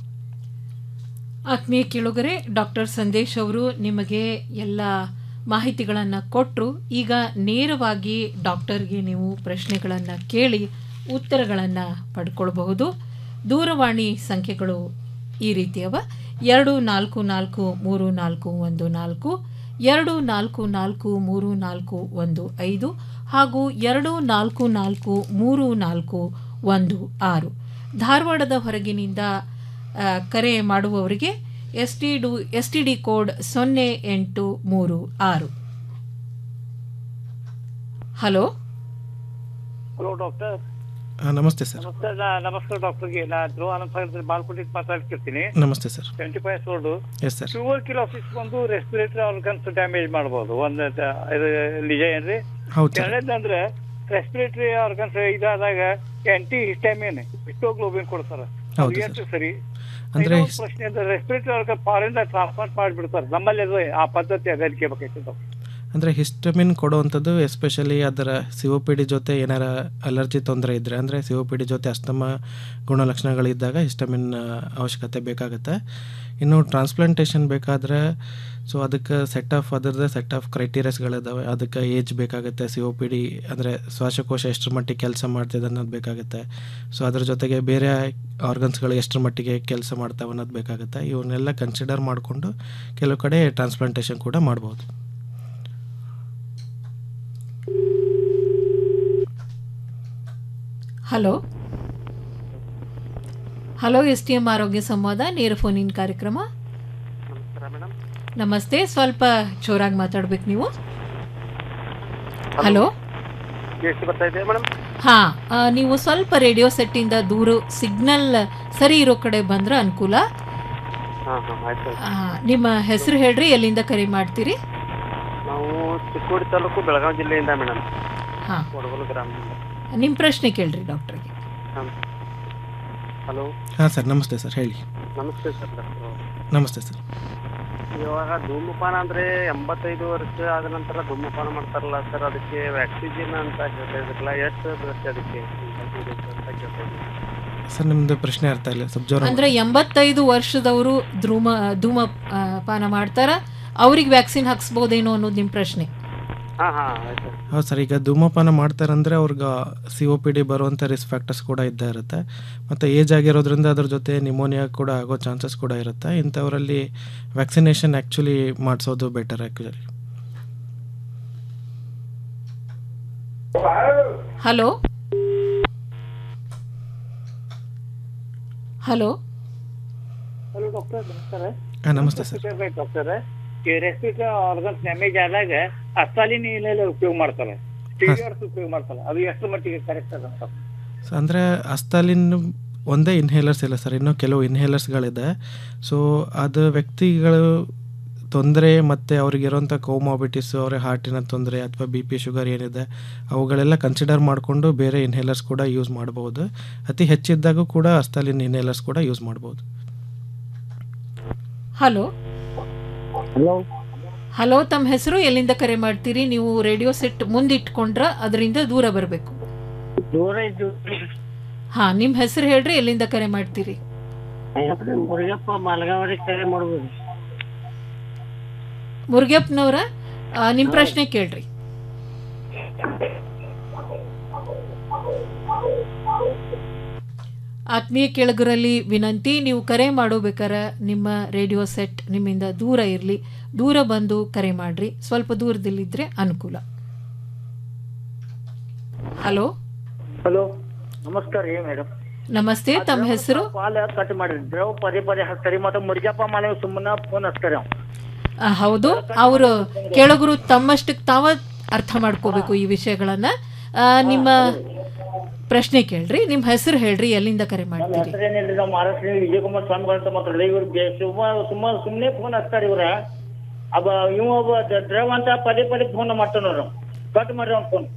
ಆತ್ಮೀಯ ಕೇಳುಗರೆ ಡಾಕ್ಟರ್ ಸಂದೇಶ್ ಅವರು ನಿಮಗೆ ಎಲ್ಲ ಮಾಹಿತಿಗಳನ್ನು ಕೊಟ್ಟರು ಈಗ ನೇರವಾಗಿ ಡಾಕ್ಟರ್ಗೆ ನೀವು ಪ್ರಶ್ನೆಗಳನ್ನು ಕೇಳಿ ಉತ್ತರಗಳನ್ನು ಪಡ್ಕೊಳ್ಬಹುದು ದೂರವಾಣಿ ಸಂಖ್ಯೆಗಳು ಈ ರೀತಿಯವ ಎರಡು ನಾಲ್ಕು ನಾಲ್ಕು ಮೂರು ನಾಲ್ಕು ಒಂದು ನಾಲ್ಕು ಎರಡು ನಾಲ್ಕು ನಾಲ್ಕು ಮೂರು ನಾಲ್ಕು ಒಂದು ಐದು ಹಾಗೂ ಎರಡು ನಾಲ್ಕು ನಾಲ್ಕು ಮೂರು ನಾಲ್ಕು ಒಂದು ಆರು ಧಾರವಾಡದ ಹೊರಗಿನಿಂದ ಕರೆ ಮಾಡುವವರಿಗೆ ಎಸ್ ಟಿ ಡು ಎಸ್ ಟಿ ಡಿ ಕೋಡ್ ಸೊನ್ನೆ ಎಂಟು ಮೂರು ಆರು ಹಲೋ ಹಲೋ ಡಾಕ್ಟರ್ ನಮಸ್ತೆ ಸರ್ ನಮಸ್ತೆ ನಾ- ನಮಸ್ಕಾರ ಡಾಕ್ಟರ್ಗೆ ನಾ ಧ್ರುವ ಅನಂತ ಬಾಲ್ಕೋಟಿಗೆ ಮಾತಾಡ್ತಿರ್ತೀನಿ ನಮಸ್ತೆ sir twenty five old yes sir tuberculosis ಬಂದು ರೆಸ್ಪಿರೇಟರಿ ಆರ್ಗನ್ಸ್ ಡ್ಯಾಮೇಜ್ ಮಾಡ್ಬೋದು ಒಂದು ದ- ಇದು ನಿಜ ಏನ್ರಿ ಹೌದು ಸರ್. ಎರಡನೇದಂದ್ರೆ ರೆಸ್ಪಿರೇಟರಿ ಆರ್ಗನ್ಸ್ ಇದಾದಾಗ ಆಂಟಿ ಹಿಸ್ಟಾಮಿನ್ ಹಿಸ್ಟೋಗ್ಲೋಬಿನ್ ಕೊಡ್ತಾರ ಹೌದು ಅದು ಎಷ್ಟು ಸರಿ ಅಂದ್ರೆ ಇನ್ನೊಂದು ಪ್ರಶ್ನೆ ಅಂದ್ರೆ ರೆಸ್ಪಿರೇಟರಿ ಆರ್ಗನ್ ಫಾರಿನ್ ಟ್ರಾನ್ಸ್ಪೋರ್ಟ್ ಮಾಡಿಬಿಡ್ತಾರೆ ನಮ್ಮಲ್ಲಿ ಅದು ಆ ಪದ್ಧತಿ ಅದಕ್ಕೆ ಬೇಕಾಯ್ತು ಅಂದರೆ ಹಿಸ್ಟಮಿನ್ ಕೊಡುವಂಥದ್ದು ಎಸ್ಪೆಷಲಿ ಅದರ ಸಿ ಒ ಪಿ ಡಿ ಜೊತೆ ಏನಾರ ಅಲರ್ಜಿ ತೊಂದರೆ ಇದ್ದರೆ ಅಂದರೆ ಸಿ ಒ ಪಿ ಡಿ ಜೊತೆ ಅಸ್ತಮ ಗುಣಲಕ್ಷಣಗಳಿದ್ದಾಗ ಹಿಸ್ಟಮಿನ್ ಅವಶ್ಯಕತೆ ಬೇಕಾಗುತ್ತೆ ಇನ್ನು ಟ್ರಾನ್ಸ್ಪ್ಲಾಂಟೇಷನ್ ಬೇಕಾದರೆ ಸೊ ಅದಕ್ಕೆ ಸೆಟ್ ಆಫ್ ಅದರದ್ದೇ ಸೆಟ್ ಆಫ್ ಕ್ರೈಟೀರಿಯಸ್ಗಳಿದ್ದಾವೆ ಅದಕ್ಕೆ ಏಜ್ ಬೇಕಾಗುತ್ತೆ ಸಿ ಒ ಪಿ ಡಿ ಅಂದರೆ ಶ್ವಾಸಕೋಶ ಎಷ್ಟರ ಮಟ್ಟಿಗೆ ಕೆಲಸ ಮಾಡ್ತಿದೆ ಅನ್ನೋದು ಬೇಕಾಗುತ್ತೆ ಸೊ ಅದ್ರ ಜೊತೆಗೆ ಬೇರೆ ಆರ್ಗನ್ಸ್ಗಳು ಎಷ್ಟರ ಮಟ್ಟಿಗೆ ಕೆಲಸ ಮಾಡ್ತಾವೆ ಅನ್ನೋದು ಬೇಕಾಗುತ್ತೆ ಇವನ್ನೆಲ್ಲ ಕನ್ಸಿಡರ್ ಮಾಡಿಕೊಂಡು ಕೆಲವು ಕಡೆ ಟ್ರಾನ್ಸ್ಪ್ಲಾಂಟೇಷನ್ ಕೂಡ ಮಾಡ್ಬೋದು hello hello S T M ಆರೋಗ್ಯ ಸಂವಾದ ನೇರ ಫೋನ್ ಇನ್ ಕಾರ್ಯಕ್ರಮ ನಮಸ್ತೆ ಸ್ವಲ್ಪ ಜೋರಾಗಿ ಮಾತಾಡ್ಬೇಕು ನೀವು ಹಲೋ ಎಷ್ಟು ಬರ್ತಾ ಇದೆ ಮೇಡಮ್ ಹಾ ಆ, ನೀವು ಸ್ವಲ್ಪ ರೇಡಿಯೋ ಸೆಟ್ಟಿಂದ ದೂರ ಸಿಗ್ನಲ್ ಸರಿ ಇರೋ ಕಡೆ ಬಂದ್ರೆ ಅನುಕೂಲ ಹಾಂ ಹಾಂ ಆಯ್ತು ಆ, ನಿಮ್ಮ ಹೆಸರು ಹೇಳ್ರಿ ಎಲ್ಲಿಂದ ಕರೆ ಮಾಡ್ತೀರಿ ನಾವು ಚಿಕ್ಕೋಡಿ ತಾಲೂಕು ಬೆಳಗಾವಿ ಜಿಲ್ಲೆಯಿಂದ ಮೇಡಮ್ ಹಾ ಕೊಡಗಲು ಗ್ರಾಮದಿಂದ ನಿಮ್ಮ ಪ್ರಶ್ನೆ ಕೇಳ್ರಿ ಡಾಕ್ಟರ್ಗೆ ಹಾಂ ಹಲೋ ಹಾಂ ಸರ್ ನಮಸ್ತೆ ಸರ್ ಹೇಳಿ ನಮಸ್ತೆ ಸರ್ ಡಾಕ್ಟ್ರು ನಮಸ್ತೆ ಸರ್ ಇವಾಗ ಧೂಮಪಾನ ಅಂದ್ರೆ ಎಂಬತ್ತೈದು ವರ್ಷ ಆದ ನಂತರ ಧೂಮಪಾನ ಮಾಡ್ತಾರಲ್ಲ ಸರ್ ಅದಕ್ಕೆ ವ್ಯಾಕ್ಸಿಜಿನ್ ಅಂತ ಹೇಳ್ತಾ ಇದ್ರಲ್ಲ ಎಷ್ಟು ಬರುತ್ತೆ ಅದಕ್ಕೆ ಅಂತ ಕೇಳ್ತಾ ಇದ್ದೀನಿ ಸರ್ ನಿಮ್ಮದು ಪ್ರಶ್ನೆ ಅರ್ಥ ಇಲ್ಲ ಸ್ವಲ್ಪ ಜೋರ ಅಂದ್ರೆ ಎಂಬತ್ತೈದು ವರ್ಷದವರು ಧೂಮ ಧೂಮ ಆ, ಪಾನ ಮಾಡ್ತಾರ ಅವ್ರಿಗೆ ವ್ಯಾಕ್ಸಿನ್ ಹಾಕ್ಸ್ಬೋದೇನೋ ಅನ್ನೋದು ನಿಮ್ಮ ಪ್ರಶ್ನೆ ಹಾಂ ಹಾಂ ಆಯ್ತು ಹೌದು ಸರ್ ಈಗ ಧೂಮಪಾನ ಮಾಡ್ತಾರಂದ್ರೆ ಅವ್ರಿಗೆ ಸಿ ಒ ಪಿ ಡಿ ಬರುವಂಥ ರಿಸ್ಕ್ ಫ್ಯಾಕ್ಟರ್ಸ್ ಕೂಡ ಇದ್ದೇ ಇರುತ್ತೆ ಮತ್ತು ಏಜ್ ಆಗಿರೋದ್ರಿಂದ ಅದ್ರ ಜೊತೆ ನಿಮೋನಿಯಾ ಕೂಡ ಆಗೋ ಚಾನ್ಸಸ್ ಕೂಡ ಇರುತ್ತೆ ಇಂಥವರಲ್ಲಿ ವ್ಯಾಕ್ಸಿನೇಷನ್ ಆ್ಯಕ್ಚುಲಿ ಮಾಡಿಸೋದು better actually hello hello hello doctor ನಮಸ್ಕಾರ ಹಾಂ ನಮಸ್ತೆ sir doctor respiratory organs damage ಆದಾಗ ಅಸ್ತಾಲಿನ್ ಇಲ್ಲೆಲ್ಲ ಉಪಯೋಗ ಮಾಡ್ತಾರೆ ಸ್ಟೀರಿಯರ್ಸ್ ಉಪಯೋಗ ಮಾಡ್ತಾರೆ ಅದು ಎಷ್ಟು ಮಟ್ಟಿಗೆ ಕರೆಕ್ಟ್ ಅದ ಅಂತ ಸೊ ಅಂದರೆ ಅಸ್ತಾಲಿನ್ ಒಂದೇ ಇನ್ಹೇಲರ್ಸ್ ಇಲ್ಲ ಸರ್ ಇನ್ನೂ ಕೆಲವು ಇನ್ಹೇಲರ್ಸ್ಗಳಿದೆ ಸೊ ಅದು ವ್ಯಕ್ತಿಗಳು ತೊಂದರೆ ಮತ್ತು ಅವ್ರಿಗಿರೋಂಥ ಕೋಮಾಬಿಟಿಸು ಅವ್ರ ಹಾರ್ಟಿನ ತೊಂದರೆ ಅಥವಾ ಬಿ ಪಿ ಶುಗರ್ ಏನಿದೆ ಅವುಗಳೆಲ್ಲ ಕನ್ಸಿಡರ್ ಮಾಡಿಕೊಂಡು ಬೇರೆ ಇನ್ಹೇಲರ್ಸ್ ಕೂಡ ಯೂಸ್ ಮಾಡ್ಬೋದು ಅತಿ ಹೆಚ್ಚಿದ್ದಾಗೂ ಕೂಡ ಅಸ್ತಾಲಿನ್ ಇನ್ಹೇಲರ್ಸ್ ಕೂಡ ಯೂಸ್ ಮಾಡ್ಬೋದು ಹಲೋ ಹಲೋ ಹಲೋ ತಮ್ಮ ಹೆಸರು ಎಲ್ಲಿಂದ ಕರೆ ಮಾಡ್ತೀರಿ ನೀವು ರೇಡಿಯೋ ಸೆಟ್ ಮುಂದಿಟ್ಕೊಂಡ್ರ ಅದರಿಂದ ದೂರ ಬರಬೇಕು ದೂರ ಇದ್ದು ಹಾ ನಿಮ್ಮ ಹೆಸರು ಹೇಳ್ರಿ ಎಲ್ಲಿಂದ ಕರೆ ಮಾಡ್ತೀರಿ ಮುರುಗಪ್ಪ ಮಲಗಾವರಿ ಕರೆ ಮಾಡ್ಬೋದು ಮುರುಗಪ್ಪನವ್ರ ನಿಮ್ಮ ಪ್ರಶ್ನೆ ಕೇಳ್ರಿ ಆತ್ಮೀಯ ಕೆಳಗರಲ್ಲಿ ವಿನಂತಿ ನೀವು ಕರೆ ಮಾಡೋಬೇಕಾರೆ ನಿಮ್ಮ ರೇಡಿಯೋ ಸೆಟ್ ನಿಮ್ಮಿಂದ ದೂರ ಇರಲಿ ದೂರ ಬಂದು ಕರೆ ಮಾಡ್ರಿ ಸ್ವಲ್ಪ ದೂರದಲ್ಲಿದ್ದರೆ ಅನುಕೂಲ ಹಲೋ ಹಲೋ ನಮಸ್ಕಾರ ರೀ ಮೇಡಮ್ ನಮಸ್ತೆ ತಮ್ಮ ಹೆಸರು ಪಾಲ ಕಟ್ ಮಾಡಿರಿ ದ್ರವ ಪದೇ ಪದೇ ಹಚ್ತಾರೆ ಮತ್ತೆ ಮುರುಗಪ್ಪ ಮಾಲೆ ಸುಮ್ಮನೆ ಫೋನ್ ಹಚ್ತಾರೆ ಅವ್ ಆ, ಹೌದು ಅವರು ಕೆಳಗರು ತಮ್ಮಷ್ಟಕ್ಕೆ ತಾವ ಅರ್ಥ ಮಾಡ್ಕೋಬೇಕು ಈ ವಿಷಯಗಳನ್ನ ಆ, ನಿಮ್ಮ ಪ್ರಶ್ನೆ ಕೇಳ್ರಿ ನಿಮ್ಮ ಹೆಸರು ಹೇಳ್ರಿ ಎಲ್ಲಿಂದ ಕರೆ ಮಾಡ್ತೀರಿ ಹೆಸರೇನಿಲ್ಲ ನಾವು ಮಹಾರಾಷ್ಟ್ರ ವಿಜಯಕುಮಾರ್ ಸ್ವಾಮಿಗಳು ಅಂತ ಮಾತಾಡಲಿ ಇವ್ರು ಬೆ- ಸುಮ್ಮ ಸುಮ್ಮ ಸುಮ್ಮನೆ ಫೋನ್ ಹಚ್ತಾರೆ ಇವ್ರ ಅಬ್ಬ ಇವ ಒಬ್ಬ ದ- ದ್ರವ ಅಂತ ಪದೇ ಪದೇ ಫೋನ್ ಮಾಡ್ತಾನವ್ರು ಕಟ್ ಮಾಡ್ರಿ ಅವ್ನ phone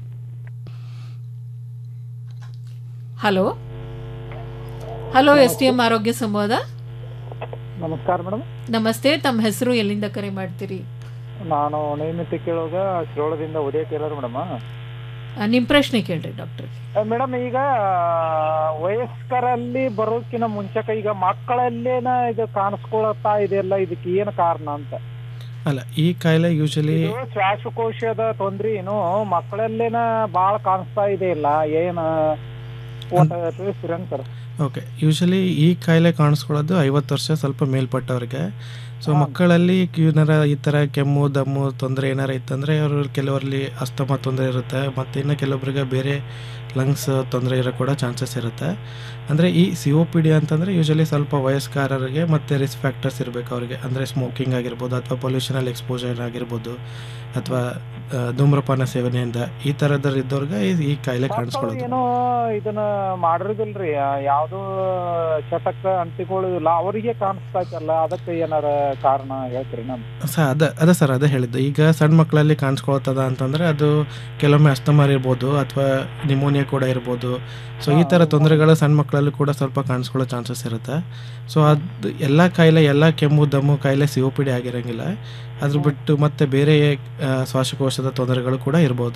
hello hello S T M ಆರೋಗ್ಯ ಸಂವಾದ ನಮಸ್ಕಾರ ಮೇಡಮ್ ನಮಸ್ತೆ ತಮ್ಮ ಹೆಸರು ಎಲ್ಲಿಂದ ಕರೆ ಮಾಡ್ತೀರಿ ನಾನು ನೇಮಿತ ಕೇಳುವಾಗ ಶಿರೋಳದಿಂದ ಉದಯ ಟೇಲರ್ ಮೇಡಮ್ ಆ, ನಿಮ್ಮ ಪ್ರಶ್ನೆ ಕೇಳ್ರಿ ಡಾಕ್ಟರ್ ಮೇಡಮ್ ಈಗ ವಯಸ್ಕರಲ್ಲಿ ಬರೋಕ್ಕಿಂತ ಮುಂಚೆಕ ಈಗ ಮಕ್ಕಳಲ್ಲೇನ ಇದು ಕಾಣಿಸ್ಕೊಳತ್ತಾ ಇದೆಲ್ಲ ಇದಕ್ಕೆ ಏನು ಕಾರಣ ಅಂತ ಅಲ್ಲ ಈ ಕಾಯಿಲೆ ಯೂಶಲಿ ಇದು ಶ್ವಾಸಕೋಶದ ತೊಂದ್ರೆ ಏನು ಮಕ್ಕಳಲ್ಲೇನ ಬಾಳ ಕಾಣಿಸ್ತಾ ಇದೆ ಇಲ್ಲ ಏನು ಒಟ್ಟ ತಿಳಿಸ್ತೀರಿ ಸರ್ ಓಕೆ ಯೂಶಲಿ ಈ ಕಾಯಿಲೆ ಕಾಣಿಸ್ಕೊಳ್ಳೋದು ಐವತ್ತು ವರ್ಷ ಸ್ವಲ್ಪ ಮೇಲ್ಪಟ್ಟವ್ರಿಗೆ ಸೊ ಮಕ್ಕಳಲ್ಲಿ ಏನಾರ ಈ ಥರ ಕೆಮ್ಮು ದಮ್ಮು ತೊಂದರೆ ಏನಾರ ಇತ್ತಂದರೆ ಅವರು ಕೆಲವರಲ್ಲಿ ಅಸ್ತಮ ತೊಂದರೆ ಇರುತ್ತೆ ಮತ್ತು ಇನ್ನು ಕೆಲವೊಬ್ಬರಿಗೆ ಬೇರೆ ಲಂಗ್ಸ್ ತೊಂದರೆ ಇರೋ ಕೂಡ ಚಾನ್ಸಸ್ ಇರುತ್ತೆ ಅಂದರೆ ಈ ಸಿ ಒ ಪಿ ಡಿ ಅಂತಂದರೆ ಯೂಶಲಿ ಸ್ವಲ್ಪ ವಯಸ್ಕರರಿಗೆ ಮತ್ತು ರಿಸ್ಕ್ ಫ್ಯಾಕ್ಟರ್ಸ್ ಇರಬೇಕು ಅವರಿಗೆ ಅಂದರೆ ಸ್ಮೋಕಿಂಗ್ ಆಗಿರ್ಬೋದು ಅಥವಾ ಪೊಲ್ಯೂಷನಲ್ಲಿ ಎಕ್ಸ್ಪೋಜರ್ ಆಗಿರ್ಬೋದು ಅಥವಾ ಆ, ಧೂಮ್ರಪಾನ ಸೇವನೆಯಿಂದ ಈ ಥರದ್ರ ಇದ್ದವ್ರಿಗೆ ಈ- ಈ ಕಾಯಿಲೆ ಕಾಣಿಸ್ಕೊಳ್ಳೋದು ಏನೋ ಇದನ್ನ ಮಾಡಿರೋದಿಲ್ರಿ ಯಾವ್ದು ಚಟಕ್ಕ ಅಂಟಿಕೊಳ್ಳೋದಿಲ್ಲ ಅವರಿಗೆ ಕಾಣಿಸ್ತಾ ಇತ್ತಲ್ಲ ಅದಕ್ಕೆ ಏನಾರ ಕಾರಣ ಹೇಳ್ತೀರಿ ನಮ್ ಸ ಅದ ಅದೇ ಸರ್ ಅದೇ ಹೇಳಿದ್ದು ಈಗ ಸಣ್ಣ ಮಕ್ಕಳಲ್ಲಿ ಕಾಣಿಸ್ಕೊಳ್ತದ ಅಂತಂದರೆ ಅದು ಕೆಲವೊಮ್ಮೆ ಅಸ್ತಮ ಇರ್ಬೋದು ಅಥವಾ ನಿಮೋನಿಯಾ ಕೂಡ ಇರ್ಬೋದು ಸೊ ಈ ಥರ ತೊಂದರೆಗಳು ಸಣ್ಣ ಮಕ್ಕಳಲ್ಲೂ ಕೂಡ ಸ್ವಲ್ಪ ಕಾಣಿಸ್ಕೊಳ್ಳೋ ಚಾನ್ಸಸ್ ಇರುತ್ತೆ ಸೊ ಅದು ಎಲ್ಲ ಕಾಯಿಲೆ ಎಲ್ಲ ಕೆಮ್ಮು ದಮ್ಮು ಕಾಯಿಲೆ ಸಿ ಒ ಪಿ ಡಿ ಆಗಿರೋಂಗಿಲ್ಲ ಅದ್ರ ಬಿಟ್ಟು ಮತ್ತೆ ಬೇರೆ ಆ, ಶ್ವಾಸಕೋಶದ ತೊಂದರೆಗಳು ಕೂಡ ಇರ್ಬೋದು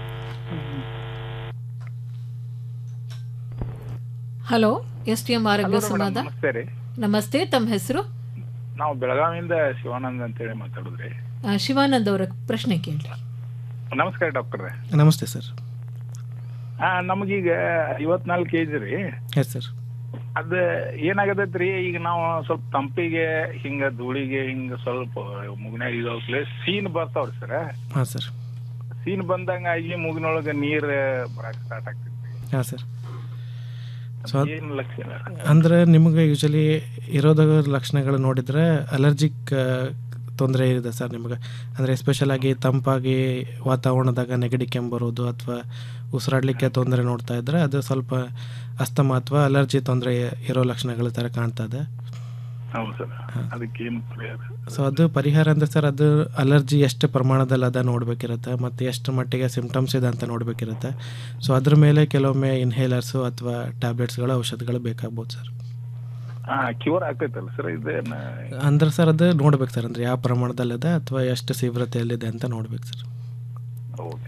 ಹಲೋ ಎಸ್ ಟಿ ಎಂ ಆರೋಗ್ಯ Hello, ಸಂವಾದ madam. ನಮಸ್ತೆ ರೀ ನಮಸ್ತೆ ತಮ್ಮ ಹೆಸರು ನಾವು ಬೆಳಗಾವಿಯಿಂದ ಶಿವಾನಂದ್ ಅಂತೇಳಿ ಮಾತಾಡುದ್ರಿ ಆ, ಶಿವಾನಂದ್ ಅವರ ಪ್ರಶ್ನೆ ಕೇಳಿ ನಮಸ್ಕಾರ ಡಾಕ್ಟರ್ ನಮಸ್ತೆ ಸರ್ ನಮಗೀಗ ಐವತ್ನಾಲ್ಕು ಕೆ ಜಿ ರೀ ಎಸ್ ಸರ್ ಅದ ಏನಾಗತೈತ್ರಿ ಈಗ ನಾವು ಸ್ವಲ್ಪ ತಂಪಿಗೆ ಹಿಂಗ ಧೂಳಿಗೆ ಹಿಂಗ ಸ್ವಲ್ಪ ಮುಗಿನಾಗ ಇದಾಗ್ಲೇ ಸೀನ್ ಬರ್ತಾವ್ರಿ ಸರ್ ಹಾಂ ಸರ್ ಸೀನ್ ಬಂದಂಗ ಆಗಿ ಮುಗಿನೊಳಗ ನೀರ್ ಬರಾಕ್ ಸ್ಟಾರ್ಟ್ ಆಗ್ತೈತಿ ಹಾಂ ಸರ್ ಸೊ ಅದ್- ಏನ್ ಲಕ್ಷಣ ಅಂದ್ರೆ ನಿಮಗೆ ಯೂಶಲಿ ಇರೋದ ಲಕ್ಷಣಗಳು ನೋಡಿದರೆ ಅಲರ್ಜಿಕ್ ತೊಂದರೆ ಇದೆ ಸರ್ ನಿಮಗೆ ಅಂದರೆ ಎಸ್ಪೆಷಲ್ ಆಗಿ ತಂಪಾಗಿ ವಾತಾವರಣದಾಗ ನೆಗಡಿ ಕೆಮ್ಮು ಬರೋದು ಅಥವಾ ಉಸಿರಾಡಲಿಕ್ಕೆ ತೊಂದರೆ ನೋಡ್ತಾ ಇದ್ದರೆ ಅದು ಸ್ವಲ್ಪ ಅಸ್ತಮ ಅಥವಾ ಅಲರ್ಜಿ ತೊಂದರೆ ಇರೋ ಲಕ್ಷಣಗಳ ಥರ ಕಾಣ್ತಾ ಇದೆ ಹೌದು ಸರ್ ಅದಕ್ಕೆ ಏನ್ ಪರಿಹಾರ ಸೊ ಅದು ಪರಿಹಾರ ಅಂದರೆ ಸರ್ ಅದು ಅಲರ್ಜಿ ಎಷ್ಟು ಪ್ರಮಾಣದಲ್ಲಿ ಅದ ನೋಡಬೇಕಿರುತ್ತೆ ಮತ್ತು ಎಷ್ಟು ಮಟ್ಟಿಗೆ ಸಿಮ್ಟಮ್ಸ್ ಇದೆ ಅಂತ ನೋಡಬೇಕಿರುತ್ತೆ ಸೊ ಅದ್ರ ಮೇಲೆ ಕೆಲವೊಮ್ಮೆ ಇನ್ಹೇಲರ್ಸು ಅಥವಾ ಟ್ಯಾಬ್ಲೆಟ್ಸ್ಗಳು ಔಷಧಿಗಳು ಬೇಕಾಗ್ಬೋದು ಸರ್ ಹಾ ಕ್ಯೂರ್ ಆಗ್ತೈತಲ್ಲ ಸರ್ ಇದೇನ ಅಂದ್ರೆ ಸರ್ ಅದು ನೋಡ್ಬೇಕು ಸರ್ ಅಂದರೆ ಯಾವ ಪ್ರಮಾಣದಲ್ಲಿದೆ ಅಥವಾ ಎಷ್ಟು ತೀವ್ರತೆಯಲ್ಲಿದೆ ಅಂತ ನೋಡ್ಬೇಕು ಸರ್ ಓಕೆ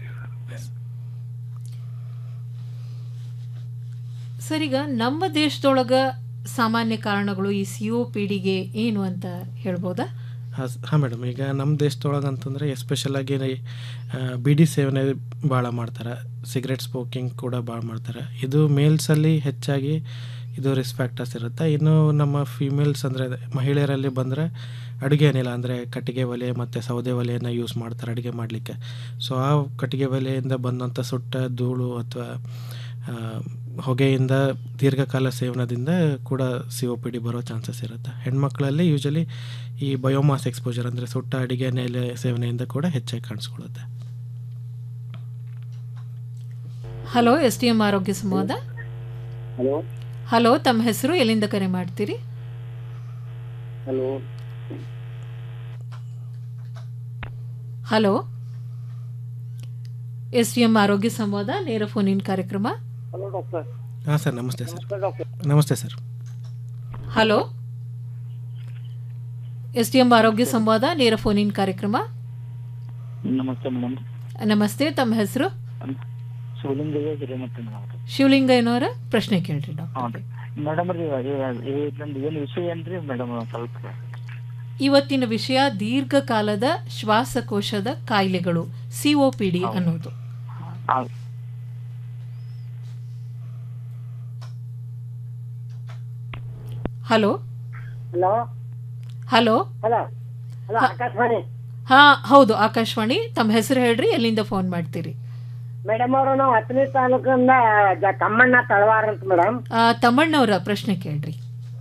ಸರ್ ಈಗ ನಮ್ಮ ದೇಶದೊಳಗ ಸಾಮಾನ್ಯ ಕಾರಣಗಳು ಈ ಸಿ ಒ ಪಿ ಡಿಗೆ ಏನು ಅಂತ ಹೇಳ್ಬೋದಾ ಹಾಂ ಹಾಂ ಮೇಡಮ್ ಈಗ ನಮ್ಮ ದೇಶದೊಳಗೆ ಅಂತಂದರೆ ಎಸ್ಪೆಷಲಾಗಿ ಬಿಡಿ ಸೇವನೆ ಭಾಳ ಮಾಡ್ತಾರೆ ಸಿಗರೆಟ್ ಸ್ಮೋಕಿಂಗ್ ಕೂಡ ಭಾಳ ಮಾಡ್ತಾರೆ ಇದು ಮೇಲ್ಸಲ್ಲಿ ಹೆಚ್ಚಾಗಿ ಇದು ರಿಸ್ಕ್ ಫ್ಯಾಕ್ಟರ್ಸ್ ಇರುತ್ತೆ ಇನ್ನು ನಮ್ಮ ಫಿಮೇಲ್ಸ್ ಅಂದರೆ ಮಹಿಳೆಯರಲ್ಲಿ ಬಂದರೆ ಅಡುಗೆ ಅನಿಲ ಅಂದರೆ ಕಟ್ಟಿಗೆ ಒಲೆ ಮತ್ತು ಸೌದೆ ಒಲೆಯನ್ನು ಯೂಸ್ ಮಾಡ್ತಾರೆ ಅಡುಗೆ ಮಾಡಲಿಕ್ಕೆ ಸೊ ಆ ಕಟ್ಟಿಗೆ ಒಲೆಯಿಂದ ಬಂದಂಥ ಸುಟ್ಟ ಧೂಳು ಅಥವಾ ಆ, ಹೊಗೆಯಿಂದ ದೀರ್ಘಕಾಲ ಸೇವನದಿಂದ ಕೂಡ ಸಿ ಒ ಪಿ ಡಿ ಬರೋ ಚಾನ್ಸಸ್ ಇರುತ್ತೆ ಹೆಣ್ಮಕ್ಳಲ್ಲಿ ಯೂಶಲಿ ಈ ಬಯೋಮಾಸ್ ಎಕ್ಸ್ಪೋಜರ್ ಅಂದರೆ ಸುಟ್ಟ ಅಡಿಗೆ ಎಲೆ ಸೇವನೆಯಿಂದ ಕೂಡ ಹೆಚ್ಚಾಗಿ ಕಾಣಿಸ್ಕೊಳ್ಳುತ್ತೆ ಹಲೋ ಎಸ್ ಟಿ ಎಂ ಆರೋಗ್ಯ ಸಂವಾದ ಹಲೋ ಹಲೋ ತಮ್ಮ ಹೆಸರು ಎಲ್ಲಿಂದ ಕರೆ ಮಾಡ್ತೀರಿ hello hello S T M ಆರೋಗ್ಯ ಸಂವಾದ ನೇರ ಫೋನ್ ಇನ್ ಕಾರ್ಯಕ್ರಮ ಹಲೋ ಡಾಕ್ಟರ್ ಹಾಂ ಸರ್ ನಮಸ್ತೆ ಸರ್ ನಮಸ್ಕಾರ ಡಾಕ್ಟರ್ ನಮಸ್ತೆ sir hello S T M ಆರೋಗ್ಯ ಸಂವಾದ ನೇರ ಫೋನ್ ಇನ್ ಕಾರ್ಯಕ್ರಮ ನಮಸ್ತೆ ಮೇಡಮ್ ನಮಸ್ತೆ ತಮ್ಮ ಹೆಸರು ಶಿವಲಿಂಗಯ್ಯ ಹಿರೇಮಠ ಮೇಡಮ್ ಶಿವಲಿಂಗಯ್ಯನವರ ಪ್ರಶ್ನೆ ಕೇಳ್ರಿ ಡಾಕ್ಟರ್ ಹ್ಞೂ ರೀ ಮೇಡಮ್ ರೀ ಇದಂದು ಏನು ವಿಷಯ ಏನ್ರಿ ಮೇಡಮ್ ಸ್ವಲ್ಪ ಇವತ್ತಿನ ವಿಷಯ ದೀರ್ಘಕಾಲದ ಶ್ವಾಸಕೋಶದ ಕಾಯಿಲೆಗಳು ಸಿಒಪಿಡಿ ಅನ್ನೋದು hello hello hello hello hello Akashvani ಹಾ ಹೌದು ಆಕಾಶವಾಣಿ ತಮ್ಮ ಹೆಸರು ಹೇಳ್ರಿ ಎಲ್ಲಿಂದ ಫೋನ್ ಮಾಡ್ತೀರಿ ಮೇಡಮ್ ಅವರು ನಾವು ಹತ್ತನೇ ತಾಲೂಕಿಂದ ಜ- ಕಮ್ಮಣ್ಣ ತಳವಾರ ಅಂತ ಮೇಡಮ್ ಆ, ತಮ್ಮಣ್ಣವರ ಪ್ರಶ್ನೆ ಕೇಳ್ರಿ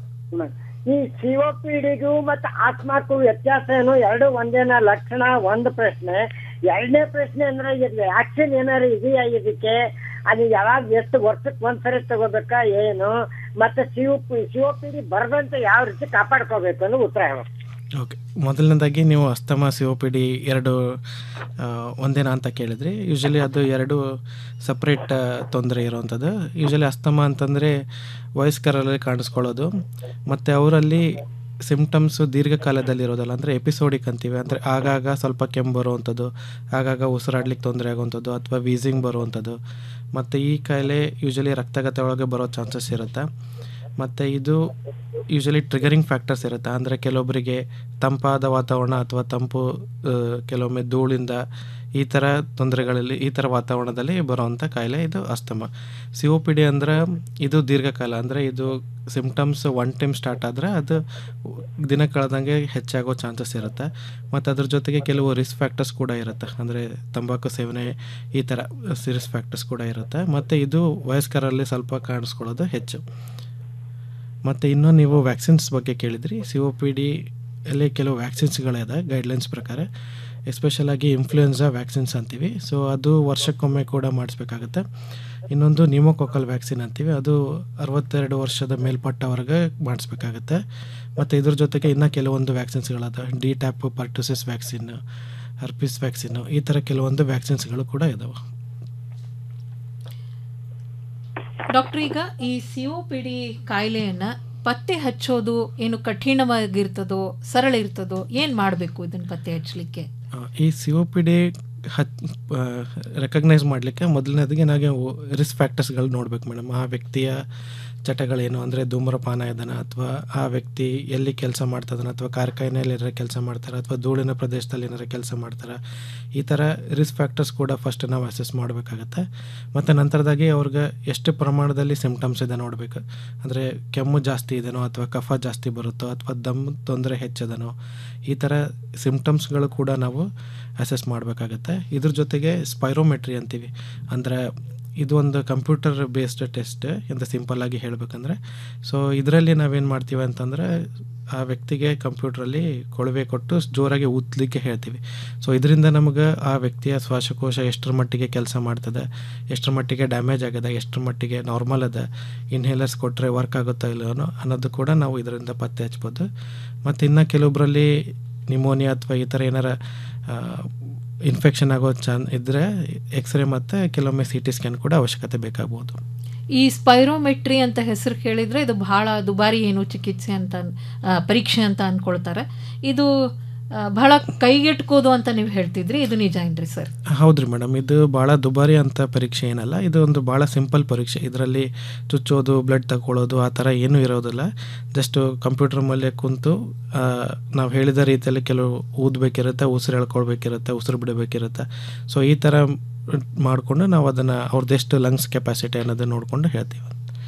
ಈ ಸಿಒಪಿಡಿಗೂ ಮತ್ತು ಆಸ್ಮಾಕ್ಕೂ ವ್ಯತ್ಯಾಸ ಏನು ಎರಡು ಒಂದೇನ ಲಕ್ಷಣ ಒಂದು ಪ್ರಶ್ನೆ ಎರಡನೇ ಪ್ರಶ್ನೆ ಅಂದ್ರೆ ಇದು ವ್ಯಾಕ್ಸಿನ್ ಏನಾರು ಇದೆಯಾ ಇದಕ್ಕೆ ಅದು ಯಾವಾಗ ಎಷ್ಟು ವರ್ಷಕ್ಕೆ ಒಂದ್ಸರಿ ತಗೋಬೇಕಾ ಏನು ಮತ್ತೆ ಸಿಒ ಸಿಒಪಿಡಿ ಬರದಂತೆ ಯಾವ ರೀತಿ ಕಾಪಾಡ್ಕೋಬೇಕು ಅನ್ನೋ ಉತ್ತರ ಹೇಳು ಓಕೆ ಮೊದಲನೇದಾಗಿ ನೀವು asthma C O P D ಎರಡು ಆ, ಒಂದೇನಾ ಅಂತ ಕೇಳಿದ್ರಿ ಯೂಶಲಿ ಅದು ಎರಡು ಸಪ್ರೇಟ್ ತೊಂದರೆ ಇರೋವಂಥದ್ದು ಯೂಶಲಿ ಅಸ್ತಮಾ ಅಂತಂದರೆ ವಯಸ್ಕರಲ್ಲಿ ಕಾಣಿಸ್ಕೊಳ್ಳೋದು ಮತ್ತು ಅವರಲ್ಲಿ ಸಿಮ್ಟಮ್ಸು ದೀರ್ಘಕಾಲದಲ್ಲಿ ಇರೋದಲ್ಲ ಅಂದರೆ ಎಪಿಸೋಡಿಕ್ ಅಂತೀವಿ ಅಂದರೆ ಆಗಾಗ ಸ್ವಲ್ಪ ಕೆಮ್ಮು ಬರುವಂಥದ್ದು ಆಗಾಗ ಉಸಿರಾಡ್ಲಿಕ್ಕೆ ತೊಂದರೆ ಆಗುವಂಥದ್ದು ಅಥವಾ ವೀಸಿಂಗ್ ಬರುವಂಥದ್ದು ಮತ್ತು ಈ ಕಾಯಿಲೆ ಯೂಶಲಿ ರಕ್ತಗತ ಒಳಗೆ ಬರೋ ಚಾನ್ಸಸ್ ಇರುತ್ತೆ ಮತ್ತು ಇದು ಯೂಶಲಿ ಟ್ರಿಗರಿಂಗ್ ಫ್ಯಾಕ್ಟರ್ಸ್ ಇರುತ್ತೆ ಅಂದರೆ ಕೆಲವೊಬ್ಬರಿಗೆ ತಂಪಾದ ವಾತಾವರಣ ಅಥವಾ ತಂಪು ಆ, ಕೆಲವೊಮ್ಮೆ ಧೂಳಿಂದ ಈ ಥರ ತೊಂದರೆಗಳಲ್ಲಿ ಈ ಥರ ವಾತಾವರಣದಲ್ಲಿ ಬರುವಂಥ ಕಾಯಿಲೆ ಇದು asthma C O P D ಅಂದರೆ ಇದು ದೀರ್ಘಕಾಲ ಅಂದರೆ ಇದು ಸಿಮ್ಟಮ್ಸ್ ಒನ್ ಟೈಮ್ ಸ್ಟಾರ್ಟ್ ಆದರೆ ಅದು ದಿನ ಕಳೆದಂಗೆ ಹೆಚ್ಚಾಗೋ ಚಾನ್ಸಸ್ ಇರುತ್ತೆ ಮತ್ತು ಅದ್ರ ಜೊತೆಗೆ ಕೆಲವು ರಿಸ್ಕ್ ಫ್ಯಾಕ್ಟರ್ಸ್ ಕೂಡ ಇರುತ್ತೆ ಅಂದರೆ ತಂಬಾಕು ಸೇವನೆ ಈ ಥರ ರಿಸ್ಕ್ ಫ್ಯಾಕ್ಟರ್ಸ್ ಕೂಡ ಇರುತ್ತೆ ಮತ್ತು ಇದು ವಯಸ್ಕರಲ್ಲಿ ಸ್ವಲ್ಪ ಕಾಣಿಸ್ಕೊಳ್ಳೋದು ಹೆಚ್ಚು ಮತ್ತು ಇನ್ನೂ ನೀವು ವ್ಯಾಕ್ಸಿನ್ಸ್ ಬಗ್ಗೆ ಕೇಳಿದ್ರಿ ಸಿ ಒ ಪಿ ಡಿ ಅಲ್ಲಿ ಕೆಲವು ವ್ಯಾಕ್ಸಿನ್ಸ್ಗಳಿದೆ ಗೈಡ್ಲೈನ್ಸ್ ಪ್ರಕಾರ ಎಸ್ಪೆಷಲಾಗಿ ಇನ್ಫ್ಲೂಯೆನ್ಸಾ ವ್ಯಾಕ್ಸಿನ್ಸ್ ಅಂತೀವಿ ಸೊ ಅದು ವರ್ಷಕ್ಕೊಮ್ಮೆ ಕೂಡ ಮಾಡಿಸ್ಬೇಕಾಗುತ್ತೆ ಇನ್ನೊಂದು ನ್ಯೂಮೋಕೋಕಲ್ ವ್ಯಾಕ್ಸಿನ್ ಅಂತೀವಿ ಅದು ಅರವತ್ತೆರಡು ವರ್ಷದ ಮೇಲ್ಪಟ್ಟವರೆಗೆ ಮಾಡಿಸ್ಬೇಕಾಗುತ್ತೆ ಮತ್ತು ಇದ್ರ ಜೊತೆಗೆ ಇನ್ನೂ ಕೆಲವೊಂದು ವ್ಯಾಕ್ಸಿನ್ಸ್ಗಳದ DTaP pertussis vaccine herpes vaccine ಈ ಥರ ಕೆಲವೊಂದು ವ್ಯಾಕ್ಸಿನ್ಸ್ಗಳು ಕೂಡ ಇದಾವೆ ಡಾಕ್ಟರ್ ಈಗ ಈ ಸಿ ಒ ಪಿ ಡಿ ಕಾಯಿಲೆಯನ್ನ ಪತ್ತೆ ಹಚ್ಚೋದು ಏನು ಕಠಿಣವಾಗಿರ್ತದೋ ಸರಳ ಇರ್ತದೋ ಏನು ಮಾಡಬೇಕು ಇದನ್ನು ಪತ್ತೆ ಹಚ್ಚಲಿಕ್ಕೆ ಆ, ಈ ಸಿ ಒ ಪಿ ಡಿ ಹತ್ ರೆಕಗ್ನೈಸ್ ಮಾಡಲಿಕ್ಕೆ ಮೊದಲನೇದಾಗಿ ನಾವು ರಿಸ್ಕ್ ಫ್ಯಾಕ್ಟರ್ಸ್ಗಳು ನೋಡ್ಬೇಕು ಮೇಡಮ್ ಆ ವ್ಯಕ್ತಿಯ ಚಟಗಳೇನು ಅಂದರೆ ಧೂಮ್ರಪಾನ ಇದನ್ನ ಅಥವಾ ಆ ವ್ಯಕ್ತಿ ಎಲ್ಲಿ ಕೆಲಸ ಮಾಡ್ತದನ ಅಥವಾ ಕಾರ್ಖಾನೆಯಲ್ಲಿ ಏನಾರ ಕೆಲಸ ಮಾಡ್ತಾರೆ ಅಥವಾ ಧೂಳಿನ ಪ್ರದೇಶದಲ್ಲಿ ಏನಾರ ಕೆಲಸ ಮಾಡ್ತಾರೆ ಈ ಥರ ರಿಸ್ಕ್ ಫ್ಯಾಕ್ಟರ್ಸ್ ಕೂಡ ಫಸ್ಟ್ ನಾವು ಅಸೆಸ್ ಮಾಡಬೇಕಾಗತ್ತೆ ಮತ್ತು ನಂತರದಾಗಿ ಅವ್ರಿಗೆ ಎಷ್ಟು ಪ್ರಮಾಣದಲ್ಲಿ ಸಿಮ್ಟಮ್ಸ್ ಇದೆ ನೋಡಬೇಕು ಅಂದರೆ ಕೆಮ್ಮು ಜಾಸ್ತಿ ಇದೆನೋ ಅಥವಾ ಕಫ ಜಾಸ್ತಿ ಬರುತ್ತೋ ಅಥವಾ ದಮ್ ತೊಂದರೆ ಹೆಚ್ಚದನೋ ಈ ಥರ ಸಿಮ್ಟಮ್ಸ್ಗಳು ಕೂಡ ನಾವು ಅಸೆಸ್ ಮಾಡಬೇಕಾಗತ್ತೆ ಇದ್ರ ಜೊತೆಗೆ ಸ್ಪೈರೋಮೆಟ್ರಿ ಅಂತೀವಿ ಅಂದರೆ ಇದು ಒಂದು ಕಂಪ್ಯೂಟರ್ ಬೇಸ್ಡ್ ಟೆಸ್ಟ್ ಅಂತ ಸಿಂಪಲ್ ಆಗಿ ಹೇಳಬೇಕಂದ್ರೆ ಸೊ ಇದರಲ್ಲಿ ನಾವೇನು ಮಾಡ್ತೀವಿ ಅಂತಂದರೆ ಆ ವ್ಯಕ್ತಿಗೆ ಕಂಪ್ಯೂಟ್ರಲ್ಲಿ ಕೊಳವೆ ಕೊಟ್ಟು ಜೋರಾಗಿ ಊದಲಿಕ್ಕೆ ಹೇಳ್ತೀವಿ ಸೊ ಇದರಿಂದ ನಮಗೆ ಆ ವ್ಯಕ್ತಿಯ ಶ್ವಾಸಕೋಶ ಎಷ್ಟರ ಮಟ್ಟಿಗೆ ಕೆಲಸ ಮಾಡ್ತದೆ ಎಷ್ಟರ ಮಟ್ಟಿಗೆ ಡ್ಯಾಮೇಜ್ ಆಗಿದೆ ಎಷ್ಟರ ಮಟ್ಟಿಗೆ ನಾರ್ಮಲ್ ಅದ ಇನ್ಹೇಲರ್ಸ್ ಕೊಟ್ಟರೆ ವರ್ಕ್ ಆಗುತ್ತಾ ಇಲ್ಲವೋ ಅನ್ನೋದು ಕೂಡ ನಾವು ಇದರಿಂದ ಪತ್ತೆ ಹಚ್ಬೋದು ಮತ್ತು ಇನ್ನು ಕೆಲವೊಬ್ಬರಲ್ಲಿ ನಿಮೋನಿಯಾ ಅಥವಾ ಈ ಥರ ಏನಾರ ಇನ್ಫೆಕ್ಷನ್ ಆಗೋ ಚಾನ್ ಇದ್ದರೆ ಎಕ್ಸ್ರೇ ಮತ್ತು ಕೆಲವೊಮ್ಮೆ ಸಿ ಟಿ ಸ್ಕ್ಯಾನ್ ಕೂಡ ಅವಶ್ಯಕತೆ ಬೇಕಾಗ್ಬೋದು ಈ ಸ್ಪೈರೋಮೆಟ್ರಿ ಅಂತ ಹೆಸರು ಕೇಳಿದರೆ ಇದು ಬಹಳ ದುಬಾರಿ ಏನು ಚಿಕಿತ್ಸೆ ಅಂತ ಅನ್- ಆ, ಪರೀಕ್ಷೆ ಅಂತ ಅಂದ್ಕೊಳ್ತಾರೆ ಇದು ಆ, ಬಹಳ ಕೈಗೆಟ್ಕೋದು ಅಂತ ನೀವು ಹೇಳ್ತಿದ್ರಿ ಇದು ನಿಜ ಏನ್ರಿ ಸರ್ ಹೌದ್ರಿ ಮೇಡಮ್ ಇದು ಭಾಳ ದುಬಾರಿ ಅಂತ ಪರೀಕ್ಷೆ ಏನಲ್ಲ ಇದು ಒಂದು ಭಾಳ ಸಿಂಪಲ್ ಪರೀಕ್ಷೆ ಇದರಲ್ಲಿ ಚುಚ್ಚೋದು ಬ್ಲಡ್ ತಗೊಳ್ಳೋದು ಆ ಥರ ಏನೂ ಇರೋದಿಲ್ಲ ಜಸ್ಟ್ ಕಂಪ್ಯೂಟರ್ ಮೇಲೆ ಕುಂತು ನಾವು ಹೇಳಿದ ರೀತಿಯಲ್ಲಿ ಕೆಲವು ಊದಬೇಕಿರುತ್ತೆ ಉಸಿರು ಎಳ್ಕೊಳ್ಬೇಕಿರುತ್ತೆ ಉಸಿರು ಬಿಡಬೇಕಿರುತ್ತೆ ಸೊ ಈ ಥರ ಮಾಡಿಕೊಂಡು ನಾವು ಅದನ್ನು ಅವ್ರದ್ದೆಷ್ಟು ಲಂಗ್ಸ್ ಕೆಪಾಸಿಟಿ ಅನ್ನೋದನ್ನ ನೋಡಿಕೊಂಡು ಹೇಳ್ತೀವಿ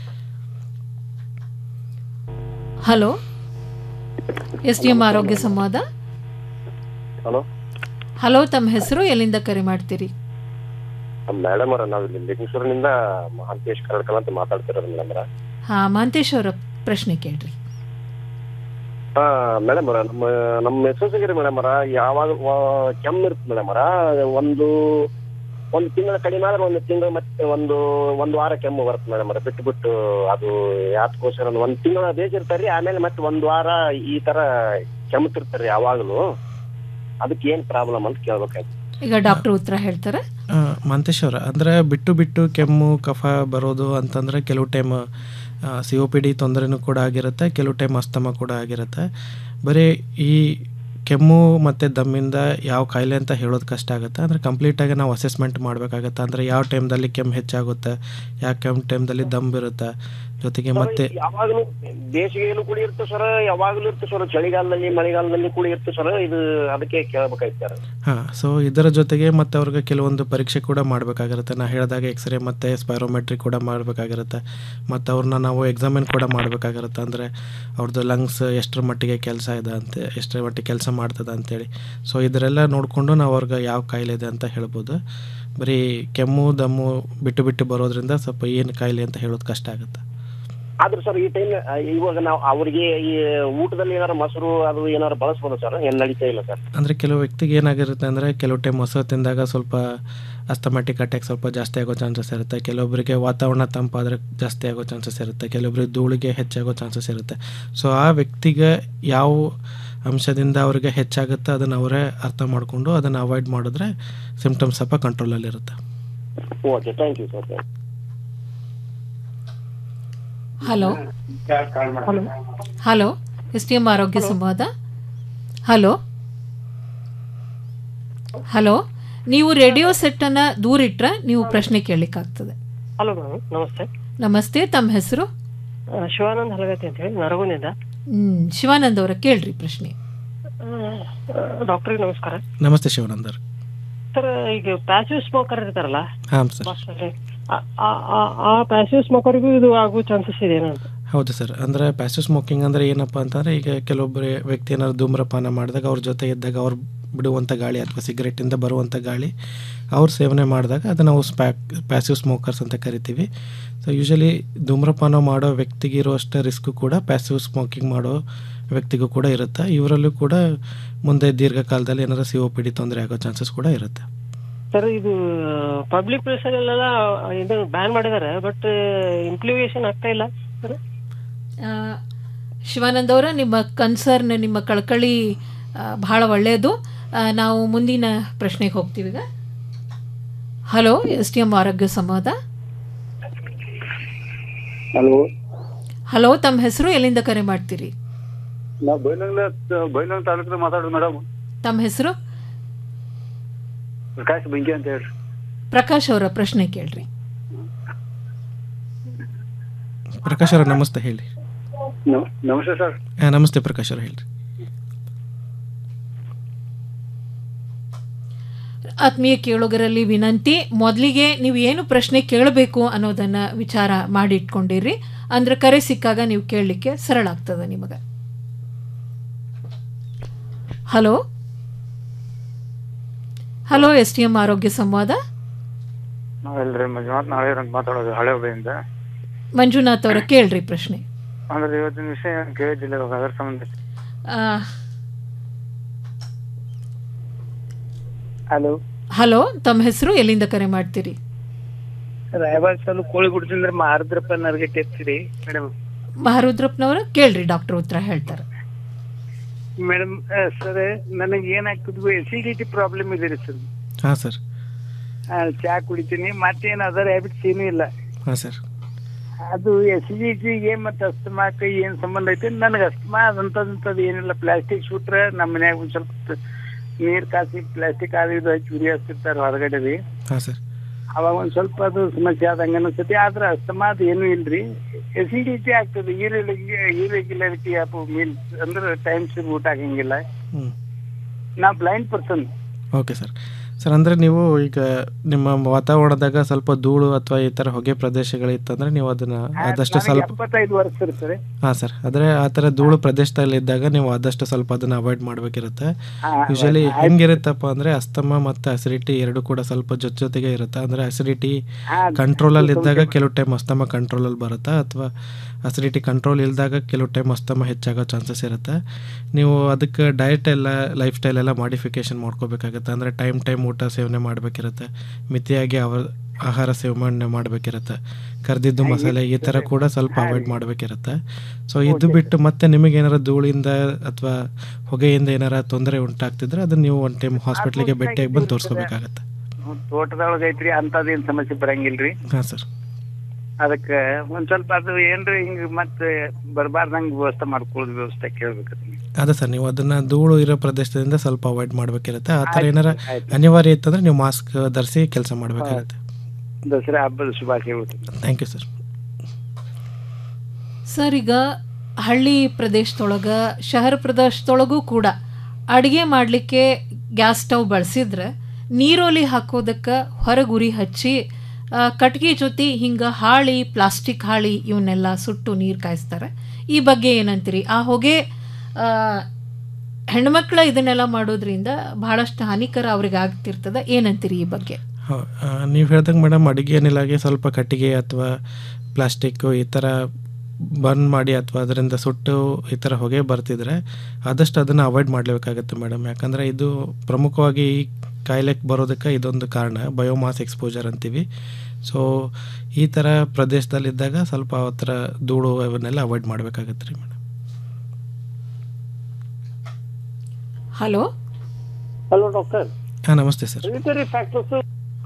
ಹಲೋ ಎಸ್ ಡಿ ಎಂ ಆರೋಗ್ಯ ಸಂವಾದ ಹಲೋ ಹಲೋ ತಮ್ಮ ಹೆಸರು ಎಲ್ಲಿಂದ ಕರೆ ಮಾಡ್ತೀರಿ ಮೇಡಮ್ ಅವರ ನಾವು ಇಲ್ಲಿ ಲಿಂಗೇಶ್ವರನಿಂದ ಮಹಾಂತೇಶ್ ಕರಡ್ಕಲ್ ಅಂತ ಮಾತಾಡ್ತಿರೋದು ಮೇಡಮ್ ಅವರ ಹಾ ಮಾಂತೇಶ್ ಅವರ ಪ್ರಶ್ನೆ ಕೇಳ್ರಿ ಹಾ ಮೇಡಮ್ ಅವರ ನಮ್ಮ ನಮ್ಮ ಯಶಸ್ಸಿಗೆ ಮೇಡಮ್ ಅವರ ಯಾವಾಗ ವ- ಕೆಮ್ಮು ಇರುತ್ತೆ ಮೇಡಮ್ ಅವರ ಒಂದು ಒಂದು ತಿಂಗಳ ಕಡಿಮೆ ಆದ್ರೆ ಒಂದು ತಿಂಗಳು ಮತ್ತೆ ಒಂದು ಒಂದು ವಾರ ಕೆಮ್ಮು ಬರುತ್ತೆ ಮೇಡಮ್ ಅವರ ಬಿಟ್ಟು ಬಿಟ್ಟು ಅದು ಯಾತಕ್ಕೋಸ್ಕರ ಒಂದು ಒಂದು ತಿಂಗಳ ಬೇಸಿರ್ತಾರ್ರಿ ಆಮೇಲೆ ಮತ್ತೆ ಒಂದು ವಾರ ಈ ತರ ಕೆಮ್ಮುತ್ತಿರ್ತಾರ್ರಿ ಯಾವಾಗಲೂ ಅದಕ್ಕೆ ಏನ್ ಪ್ರಾಬ್ಲಮ್ ಅಂತ ಕೇಳ್ಬೇಕಾಯ್ತು ಈಗ ಡಾಕ್ಟರ್ ಉತ್ತರ ಹೇಳ್ತಾರೆ ಆ, ಮಂತೇಶ್ ಅವರ ಅಂದರೆ ಬಿಟ್ಟು ಬಿಟ್ಟು ಕೆಮ್ಮು ಕಫ ಬರೋದು ಅಂತಂದರೆ ಕೆಲವು time C O P D ತೊಂದರೆನೂ ಕೂಡ ಆಗಿರುತ್ತೆ ಕೆಲವು ಟೈಮ್ ಅಸ್ತಮ ಕೂಡ ಆಗಿರುತ್ತೆ ಬರೀ ಈ ಕೆಮ್ಮು ಮತ್ತು ದಮ್ಮಿಂದ ಯಾವ ಕಾಯಿಲೆ ಅಂತ ಹೇಳೋದು ಕಷ್ಟ ಆಗುತ್ತೆ ಅಂದರೆ ಕಂಪ್ಲೀಟಾಗಿ ನಾವು ಅಸೆಸ್ಮೆಂಟ್ ಮಾಡಬೇಕಾಗತ್ತೆ ಅಂದರೆ ಯಾವ ಟೈಮ್ದಲ್ಲಿ ಕೆಮ್ಮು ಹೆಚ್ಚಾಗುತ್ತೆ ಯಾವ ಕೆಮ್ಮು ಟೈಮ್ದಲ್ಲಿ ದಮ್ ಇರುತ್ತೆ ಜೊತೆಗೆ ಮತ್ತೆ ಯಾವಾಗಲೂ ಬೇಸಿಗೆಯಲ್ಲೂ ಕೂಡ ಇರುತ್ತೆ ಸರ್ ಯಾವಾಗಲೂ ಇರುತ್ತೆ ಸರ್ ಚಳಿಗಾಲದಲ್ಲಿ ಮಳೆಗಾಲದಲ್ಲಿ ಕೂಡ ಇರುತ್ತೆ ಸರ್ ಇದು ಅದಕ್ಕೆ ಕೇಳಬೇಕಾಯ್ತು ಸರ್ ಹಾಂ ಸೊ ಇದರ ಜೊತೆಗೆ ಮತ್ತು ಅವ್ರಿಗೆ ಕೆಲವೊಂದು ಪರೀಕ್ಷೆ ಕೂಡ ಮಾಡಬೇಕಾಗಿರುತ್ತೆ ನಾ ಹೇಳಿದಾಗ ಎಕ್ಸ್ರೇ ಮತ್ತು ಸ್ಪೈರೋಮೆಟ್ರಿ ಕೂಡ ಮಾಡಬೇಕಾಗಿರುತ್ತೆ ಮತ್ತು ಅವ್ರನ್ನ ನಾವು ಎಕ್ಸಾಮಿನ್ ಕೂಡ ಮಾಡಬೇಕಾಗಿರುತ್ತೆ ಅಂದರೆ ಅವ್ರದ್ದು ಲಂಗ್ಸ್ ಎಷ್ಟರ ಮಟ್ಟಿಗೆ ಕೆಲಸ ಇದೆ ಅಂತ ಎಷ್ಟರ ಮಟ್ಟಿಗೆ ಕೆಲಸ ಮಾಡ್ತದೆ ಅಂತೇಳಿ ಸೊ ಇದರೆಲ್ಲ ನೋಡಿಕೊಂಡು ನಾವು ಅವ್ರಿಗೆ ಯಾವ ಕಾಯಿಲೆ ಇದೆ ಅಂತ ಹೇಳ್ಬೋದು ಬರೀ ಕೆಮ್ಮು ದಮ್ಮು ಬಿಟ್ಟು ಬಿಟ್ಟು ಬರೋದ್ರಿಂದ ಸ್ವಲ್ಪ ಏನು ಕಾಯಿಲೆ ಅಂತ ಹೇಳೋದು ಕಷ್ಟ ಆಗುತ್ತೆ ಆದ್ರೆ ಸರ್ ಈ ಟೈಮ್ ಇವಾಗ ನಾವು ಅವರಿಗೆ ಈ ಊಟದಲ್ಲಿ ಏನಾರ ಮೊಸರು ಅದು ಏನಾರ ಬಳಸ್ಬೋದು ಸರ್ ಏನ್ ನಡೀತಾ ಇಲ್ಲ ಸರ್ ಅಂದರೆ ಕೆಲವು ವ್ಯಕ್ತಿಗೆ ಏನಾಗಿರುತ್ತೆ ಅಂದರೆ ಕೆಲವು ಟೈಮ್ ಮೊಸರು ತಿಂದಾಗ ಸ್ವಲ್ಪ ಅಸ್ತಮೆಟಿಕ್ ಅಟ್ಯಾಕ್ ಸ್ವಲ್ಪ ಜಾಸ್ತಿ ಆಗೋ ಚಾನ್ಸಸ್ ಇರುತ್ತೆ ಕೆಲವೊಬ್ಬರಿಗೆ ವಾತಾವರಣ ತಂಪಾದರೆ ಜಾಸ್ತಿ ಆಗೋ ಚಾನ್ಸಸ್ ಇರುತ್ತೆ ಕೆಲವೊಬ್ಬರಿಗೆ ಧೂಳಿಗೆ ಹೆಚ್ಚಾಗೋ ಚಾನ್ಸಸ್ ಇರುತ್ತೆ ಸೊ ಆ ವ್ಯಕ್ತಿಗೆ ಯಾವ ಅಂಶದಿಂದ ಅವ್ರಿಗೆ ಹೆಚ್ಚಾಗುತ್ತೆ ಅದನ್ನು ಅವರೇ ಅರ್ಥ ಮಾಡಿಕೊಂಡು ಅದನ್ನು ಅವಾಯ್ಡ್ ಮಾಡಿದ್ರೆ ಸಿಮ್ಟಮ್ಸ್ ಸ್ವಲ್ಪ ಕಂಟ್ರೋಲಲ್ಲಿರುತ್ತೆ okay thank you sir hello hello S T M ಆರೋಗ್ಯ ಸಂವಾದ ಹಲೋ ಹಲೋ ನೀವು ರೇಡಿಯೋ ಸೆಟ್ಟನ್ನು ದೂರಿಟ್ರೆ ನೀವು ಪ್ರಶ್ನೆ ಕೇಳಲಿಕ್ಕಾಗ್ತದೆ ಹಲೋ ಮೇಡಮ್ ನಮಸ್ತೆ ನಮಸ್ತೆ ತಮ್ಮ ಹೆಸರು ಆ, ಶಿವಾನಂದ್ ಹಲಗತ್ತಿ ಅಂತ ಹೇಳಿ ನರಗುನಿಂದ ಹ್ಮ್, ಶಿವಾನಂದ್ ಅವರ ಕೇಳ್ರಿ ಪ್ರಶ್ನೆ ಡಾಕ್ಟ್ರಿಗೆ ನಮಸ್ಕಾರ ನಮಸ್ತೆ ಶಿವಾನಂದರ್ ಸರ್ ಈಗ ಪ್ಯಾಸಿವ್ ಸ್ಮೋಕರ್ ಇರ್ತಾರಲ್ಲ ಹಾಂ ಸರ್ ಬಸ್ಸಲ್ಲಿ, ಆ- ಆ- ಆ- ಆ ಪ್ಯಾಸಿವ್ ಸ್ಮೋಕರ್ಗೂ ಇದು ಆಗೋ ಚಾನ್ಸಸ್ ಇದೆಯೇನೋ ಅಂತ ಹೌದು ಸರ್ ಅಂದರೆ ಪ್ಯಾಸಿವ್ ಸ್ಮೋಕಿಂಗ್ ಅಂದರೆ ಏನಪ್ಪ ಅಂತಂದರೆ ಈಗ ಕೆಲವೊಬ್ಬರು ವ್ಯಕ್ತಿ ಏನಾದ್ರು ಧೂಮ್ರಪಾನ ಮಾಡಿದಾಗ ಅವ್ರ ಜೊತೆ ಇದ್ದಾಗ ಅವ್ರು ಬಿಡುವಂಥ ಗಾಳಿ ಅಥವಾ ಸಿಗರೆಟಿಂದ ಬರುವಂಥ ಗಾಳಿ ಅವ್ರು ಸೇವನೆ ಮಾಡಿದಾಗ ಅದನ್ನು ನಾವು ಸ್ಪ್ಯಾಕ್ ಪ್ಯಾಸಿವ್ ಸ್ಮೋಕರ್ಸ್ ಅಂತ ಕರಿತೀವಿ ಸೊ ಯೂಶಲಿ ಧೂಮ್ರಪಾನ ಮಾಡೋ ವ್ಯಕ್ತಿಗೆ ಇರುವಷ್ಟು ರಿಸ್ಕು ಕೂಡ ಪ್ಯಾಸಿವ್ ಸ್ಮೋಕಿಂಗ್ ಮಾಡೋ ವ್ಯಕ್ತಿಗೂ ಕೂಡ ಇರುತ್ತೆ ಇವರಲ್ಲೂ ಕೂಡ ಮುಂದೆ ದೀರ್ಘಕಾಲದಲ್ಲಿ ಏನಾದ್ರು ಸಿ ಒ ಪಿ ಡಿ ತೊಂದರೆ ಆಗೋ ಚಾನ್ಸಸ್ ಕೂಡ ಇರುತ್ತೆ ಸರ್ ಇದು ಪಬ್ಲಿಕ್ ಪ್ಲೇಸಲ್ಲೆಲ್ಲ ಇದು ಬ್ಯಾನ್ ಮಾಡಿದ್ದಾರೆ ಬಟ್ ಇಂಪ್ಲಿಮೇಷನ್ ಆಗ್ತಾ ಇಲ್ಲ ಸರ್ ಆ, ಶಿವಾನಂದ್ ಅವರ ನಿಮ್ಮ ಕನ್ಸರ್ನ್ ನಿಮ್ಮ ಕಳಕಳಿ ಆ, ಬಹಳ ಒಳ್ಳೆಯದು ಆ, ನಾವು ಮುಂದಿನ ಪ್ರಶ್ನೆಗೆ ಹೋಗ್ತೀವಿ ಈಗ ಹಲೋ ಎಸ್ ಟಿ ಎಂ ಆರೋಗ್ಯ ಸಂವಾದ ಹಲೋ ಹಲೋ ತಮ್ಮ ಹೆಸರು ಎಲ್ಲಿಂದ ಕರೆ ಮಾಡ್ತೀರಿ ನಾವು ಬೈಲಂಗ್ಲ ಬೈಲಂಗ್ ತಾಲೂಕಿನ ಮಾತಾಡೋದು ಮೇಡಮ್ ತಮ್ಮ ಹೆಸರು ಪ್ರಕಾಶ್ ಬೆಂಕಿ ಅಂತ ಹೇಳ್ರಿ ಪ್ರಕಾಶ್ ಅವರ ಪ್ರಶ್ನೆ ಕೇಳ್ರಿ ಪ್ರಕಾಶ್ ಅವರ ನಮಸ್ತೆ ಹೇಳಿ ನಮ್- ನಮಸ್ತೆ ಸರ್ ಆ, ನಮಸ್ತೆ ಪ್ರಕಾಶ್ ಅವ್ರ ಹೇಳ್ರಿ ಆತ್ಮೀಯ ಕೇಳುಗರಲ್ಲಿ ವಿನಂತಿ ಮೊದಲಿಗೆ ನೀವು ಏನು ಪ್ರಶ್ನೆ ಕೇಳಬೇಕು ಅನ್ನೋದನ್ನ ವಿಚಾರ ಮಾಡಿಟ್ಕೊಂಡಿರ್ರಿ ಅಂದ್ರೆ ಕರೆ ಸಿಕ್ಕಾಗ ನೀವು ಕೇಳಲಿಕ್ಕೆ ಸರಳ ಆಗ್ತದೆ ನಿಮಗೆ hello hello S T M ಆರೋಗ್ಯ ಸಂವಾದ ನಾವೆಲ್ರಿ ಮಂಜುನಾಥ್ ನಾಳೆ ಅಂತ ಮಾತಾಡೋದು ಹಳೆ ಹುಬ್ಳಿಯಿಂದ ಮಂಜುನಾಥ್ ಅವರ ಕೇಳ್ರಿ ಪ್ರಶ್ನೆ ಅಂದ್ರೆ ಇವತ್ತಿನ ವಿಷಯ ಏನ್ ಕೇಳಿದ್ದಿಲ್ಲ ಇವಾಗ ಅದ್ರ ಸಂಬಂಧ ಆ, ಹಲೋ ಹಲೋ ತಮ್ಮ ಹೆಸರು ಎಲ್ಲಿಂದ ಕರೆ ಮಾಡ್ತೀರಿ ರಾಯಬಾಗ್ ತಾಲೂಕು ಕೋಳಿ ಗುಡ್ಸಿಂದ್ರೆ ಮಾರದ್ರಪ್ಪ ನರ್ಗಟ್ಟಿ ಎತ್ತೀರಿ ಮೇಡಮ್ ಮಹಾರುದ್ರಪ್ಪನವರ ಕೇಳ್ರಿ ಡಾಕ್ಟರ್ ಉತ್ತರ ಹೇಳ್ತಾರೆ ಮೇಡಮ್ ಸರ್ ನನಗೆ ಏನಾಗ್ತದೆ ಎಸಿಡಿಟಿ ಪ್ರಾಬ್ಲಮ್ ಇದೆ ರೀ ಸರ್ ಹಾಂ ಸರ್ ಚಾ ಕುಡಿತೀನಿ ಮತ್ತೇನು ಅದರ್ ಹ್ಯಾಬಿಟ್ಸ್ ಏನೂ ಇಲ್ಲ ಹಾಂ ಸರ್ ಅದು ಎಸಿಡಿಟಿಗೆ ಮತ್ತೆ ಅಸ್ತಮಾಕ ಏನ್ ಸಂಬಂಧ ಐತಿ ನನಗೆ ಅಸ್ತಮಾ ಅದಂತದಂತದ್ ಏನಿಲ್ಲ ಪ್ಲಾಸ್ಟಿಕ್ ಶೂಟ್ರ ನಮ್ಮ ಮನ್ಯಾಗ ಒಂದ್ ಸ್ವಲ್ಪ ನೀರ್ ಕಾಸಿ ಪ್ಲಾಸ್ಟಿಕ್ ಅದು ಇದು ಹಚ್ಚಿ ಉರಿ ಹಚ್ತಿರ್ತಾರ ಹೊರಗಡೆ ರೀ ಹಾಂ ಸರ್ ಅವಾಗ ಒಂದ್ ಸ್ವಲ್ಪ ಅದು ಸಮಸ್ಯೆ ಆದಂಗ ಅನಿಸ್ತತಿ ಆದ್ರ ಅಸ್ತಮಾ ಅದು ಏನೂ ಇಲ್ರಿ ಎಸಿಡಿಟಿ ಆಗ್ತದೆ ಇರೆಗ್ಯುಲಾರಿಟಿ ಆಫ್ ಮೀಲ್ಸ್ ಅಂದ್ರೆ ಟೈಮ್ಸ್ ಊಟ ಆಗಂಗಿಲ್ಲ ಹ್ಮ್. ನಾ blind person okay sir sir ಅಂದರೆ ನೀವು ಈಗ ನಿಮ್ಮ ವಾತಾವರಣದಾಗ ಸ್ವಲ್ಪ ಧೂಳು ಅಥವಾ ಈ ಥರ ಹೊಗೆ ಪ್ರದೇಶಗಳಿತ್ತಂದ್ರೆ ನೀವು ಅದನ್ನು ಆದಷ್ಟು ಸ್ವಲ್ಪ ಎಪ್ಪತ್ತೈದು ವರ್ಷ ಸರ್ ಸರ್ ಹಾಂ ಸರ್ ಆದರೆ ಆ ಥರ ಧೂಳು ಪ್ರದೇಶದಲ್ಲಿ ಇದ್ದಾಗ ನೀವು ಆದಷ್ಟು ಸ್ವಲ್ಪ ಅದನ್ನು ಅವಾಯ್ಡ್ ಮಾಡಬೇಕಿರುತ್ತೆ ಹಾ, ಯೂಶಲಿ ಆಯ್ತು. ಹೆಂಗಿರುತ್ತಪ್ಪ ಅಂದರೆ ಅಸ್ತಮ ಮತ್ತು ಅಸಿಡಿಟಿ ಎರಡು ಕೂಡ ಸ್ವಲ್ಪ ಜೊತೆ ಜೊತೆಗೆ ಇರುತ್ತೆ ಅಂದರೆ ಅಸಿಡಿಟಿ ಹಾ, ಕಂಟ್ರೋಲಲ್ಲಿ ಇದ್ದಾಗ ಕೆಲವು ಟೈಮ್ ಅಸ್ತಮ ಕಂಟ್ರೋಲಲ್ಲಿ ಬರುತ್ತಾ ಅಥವಾ ಅಸಿಡಿಟಿ ಕಂಟ್ರೋಲ್ ಇಲ್ದಾಗ ಕೆಲವು ಟೈಮ್ ಅಸ್ತಮ ಹೆಚ್ಚಾಗೋ ಚಾನ್ಸಸ್ ಇರುತ್ತೆ ನೀವು ಅದಕ್ಕೆ ಡಯಟ್ ಎಲ್ಲ ಲೈಫ್ ಸ್ಟೈಲ್ ಎಲ್ಲ ಮಾಡಿಫಿಕೇಶನ್ ಮಾಡ್ಕೋಬೇಕಾಗುತ್ತೆ ಅಂದರೆ ಟೈಮ್ ಟೈಮ್ ಊಟ ಸೇವನೆ ಮಾಡಬೇಕಿರುತ್ತೆ ಮಿತಿಯಾಗಿ ಅವ ಆಹಾರ ಸೇವನೆ ಮಾಡಬೇಕಿರುತ್ತೆ ಕರ್ದಿದ್ದು ಮಸಾಲೆ ಈ ಥರ ಕೂಡ ಸ್ವಲ್ಪ ಅವಾಯ್ಡ್ ಮಾಡಬೇಕಿರುತ್ತೆ ಸೊ ಇದು ಬಿಟ್ಟು ಮತ್ತೆ ನಿಮಗೆ ಏನಾರ ಧೂಳಿಂದ ಅಥವಾ ಹೊಗೆಯಿಂದ ಏನಾರ ತೊಂದರೆ ಉಂಟಾಗ್ತಿದ್ರೆ ಅದನ್ನ ನೀವು ಒಂದು ಟೈಮ್ ಹಾಸ್ಪಿಟ್ಲಿಗೆ ಭೇಟಿಯಾಗಿ ಬಂದು ತೋರಿಸ್ಕೋಬೇಕಾಗತ್ತೆ ತೋಟದೊಳಗ ಐತ್ರಿ ಅಂತದೇನ್ ಸಮಸ್ಯೆ ಬರಂಗಿಲ್ರಿ ಹಾಂ ಸರ್ ಅದಕ್ಕ ಒಂದ್ ಸ್ವಲ್ಪ ಅದು ಏನ್ರಿ ಹಿಂಗ್ ಮತ್ತೆ ಬರ್ಬಾರ್ದಂಗ್ ವ್ಯವಸ್ಥೆ ಮಾಡ್ಕೊಳ್ಳೋದು ವ್ಯವಸ್ಥೆ ಕೇಳ್ಬೇಕು ಅದೇ ಸರ್ ನೀವು ಅದನ್ನ ಧೂಳು ಇರೋ ಪ್ರದೇಶದಿಂದ ಸ್ವಲ್ಪ ಅವಾಯ್ಡ್ ಮಾಡಬೇಕಿರುತ್ತೆ ಆ ಥರ ಏನಾರ ಅನಿವಾರ್ಯ ಇತ್ತಂದ್ರೆ ನೀವು ಮಾಸ್ಕ್ ಧರಿಸಿ ಕೆಲಸ ಮಾಡಬೇಕಾಗುತ್ತೆ ದಸರಾ ಹಬ್ಬದ ಶುಭಾಶಯಗಳು ಥ್ಯಾಂಕ್ ಯು ಸರ್ ಸರ್ ಈಗ ಹಳ್ಳಿ ಪ್ರದೇಶದೊಳಗೆ ಶಹರ ಪ್ರದೇಶದೊಳಗೂ ಕೂಡ ಅಡುಗೆ ಮಾಡಲಿಕ್ಕೆ ಗ್ಯಾಸ್ ಸ್ಟವ್ ಬಳಸಿದ್ರೆ ನೀರೋಲಿ ಹಾಕೋದಕ್ಕೆ ಹೊರಗೆ ಉರಿ ಹಚ್ಚಿ ಆ, ಕಟ್ಗೆ ಜೊತೆ ಹಿಂಗೆ ಹಾಳಿ ಪ್ಲಾಸ್ಟಿಕ್ ಹಾಳಿ ಇವನ್ನೆಲ್ಲ ಸುಟ್ಟು ನೀರು ಕಾಯಿಸ್ತಾರೆ ಈ ಬಗ್ಗೆ ಏನಂತೀರಿ ಆ ಹೊಗೆ ಆ, ಹೆಣ್ಮಕ್ಳ ಇದನ್ನೆಲ್ಲ ಮಾಡೋದ್ರಿಂದ ಬಹಳಷ್ಟು ಹಾನಿಕರ ಅವ್ರಿಗೆ ಆಗ್ತಿರ್ತದ ಏನಂತೀರಿ ಈ ಬಗ್ಗೆ ನೀವು ಹೇಳ್ದಂಗೆ ಮೇಡಮ್ ಅಡುಗೆ ಅನಿಲಾಗೆ ಸ್ವಲ್ಪ ಕಟ್ಟಿಗೆ ಅಥವಾ ಪ್ಲಾಸ್ಟಿಕ್ಕು ಈ ಥರ ಬರ್ನ್ ಮಾಡಿ ಅಥವಾ ಅದರಿಂದ ಸುಟ್ಟು ಈ ಥರ ಹೊಗೆ ಬರ್ತಿದ್ರೆ ಆದಷ್ಟು ಅದನ್ನು ಅವಾಯ್ಡ್ ಮಾಡಲೇಬೇಕಾಗತ್ತೆ ಮೇಡಮ್ ಯಾಕಂದರೆ ಇದು ಪ್ರಮುಖವಾಗಿ ಈ ಕಾಯಿಲೆಗೆ ಬರೋದಕ್ಕೆ ಇದೊಂದು ಕಾರಣ ಬಯೋಮಾಸ್ ಎಕ್ಸ್ಪೋಜರ್ ಅಂತೀವಿ ಸೊ ಈ ಥರ ಪ್ರದೇಶದಲ್ಲಿದ್ದಾಗ ಸ್ವಲ್ಪ ಆ ಥರ ಧೂಳು ಅವನ್ನೆಲ್ಲ ಅವಾಯ್ಡ್ ಮಾಡಬೇಕಾಗತ್ತೆ ರೀ ಮೇಡಮ್ ಹಲೋ ಹಲೋ ಡಾಕ್ಟರ್ ಹಾಂ ನಮಸ್ತೆ ಸರ್ ಮಿಲಿಟರಿ ಫ್ಯಾಕ್ಟರ್ಸ್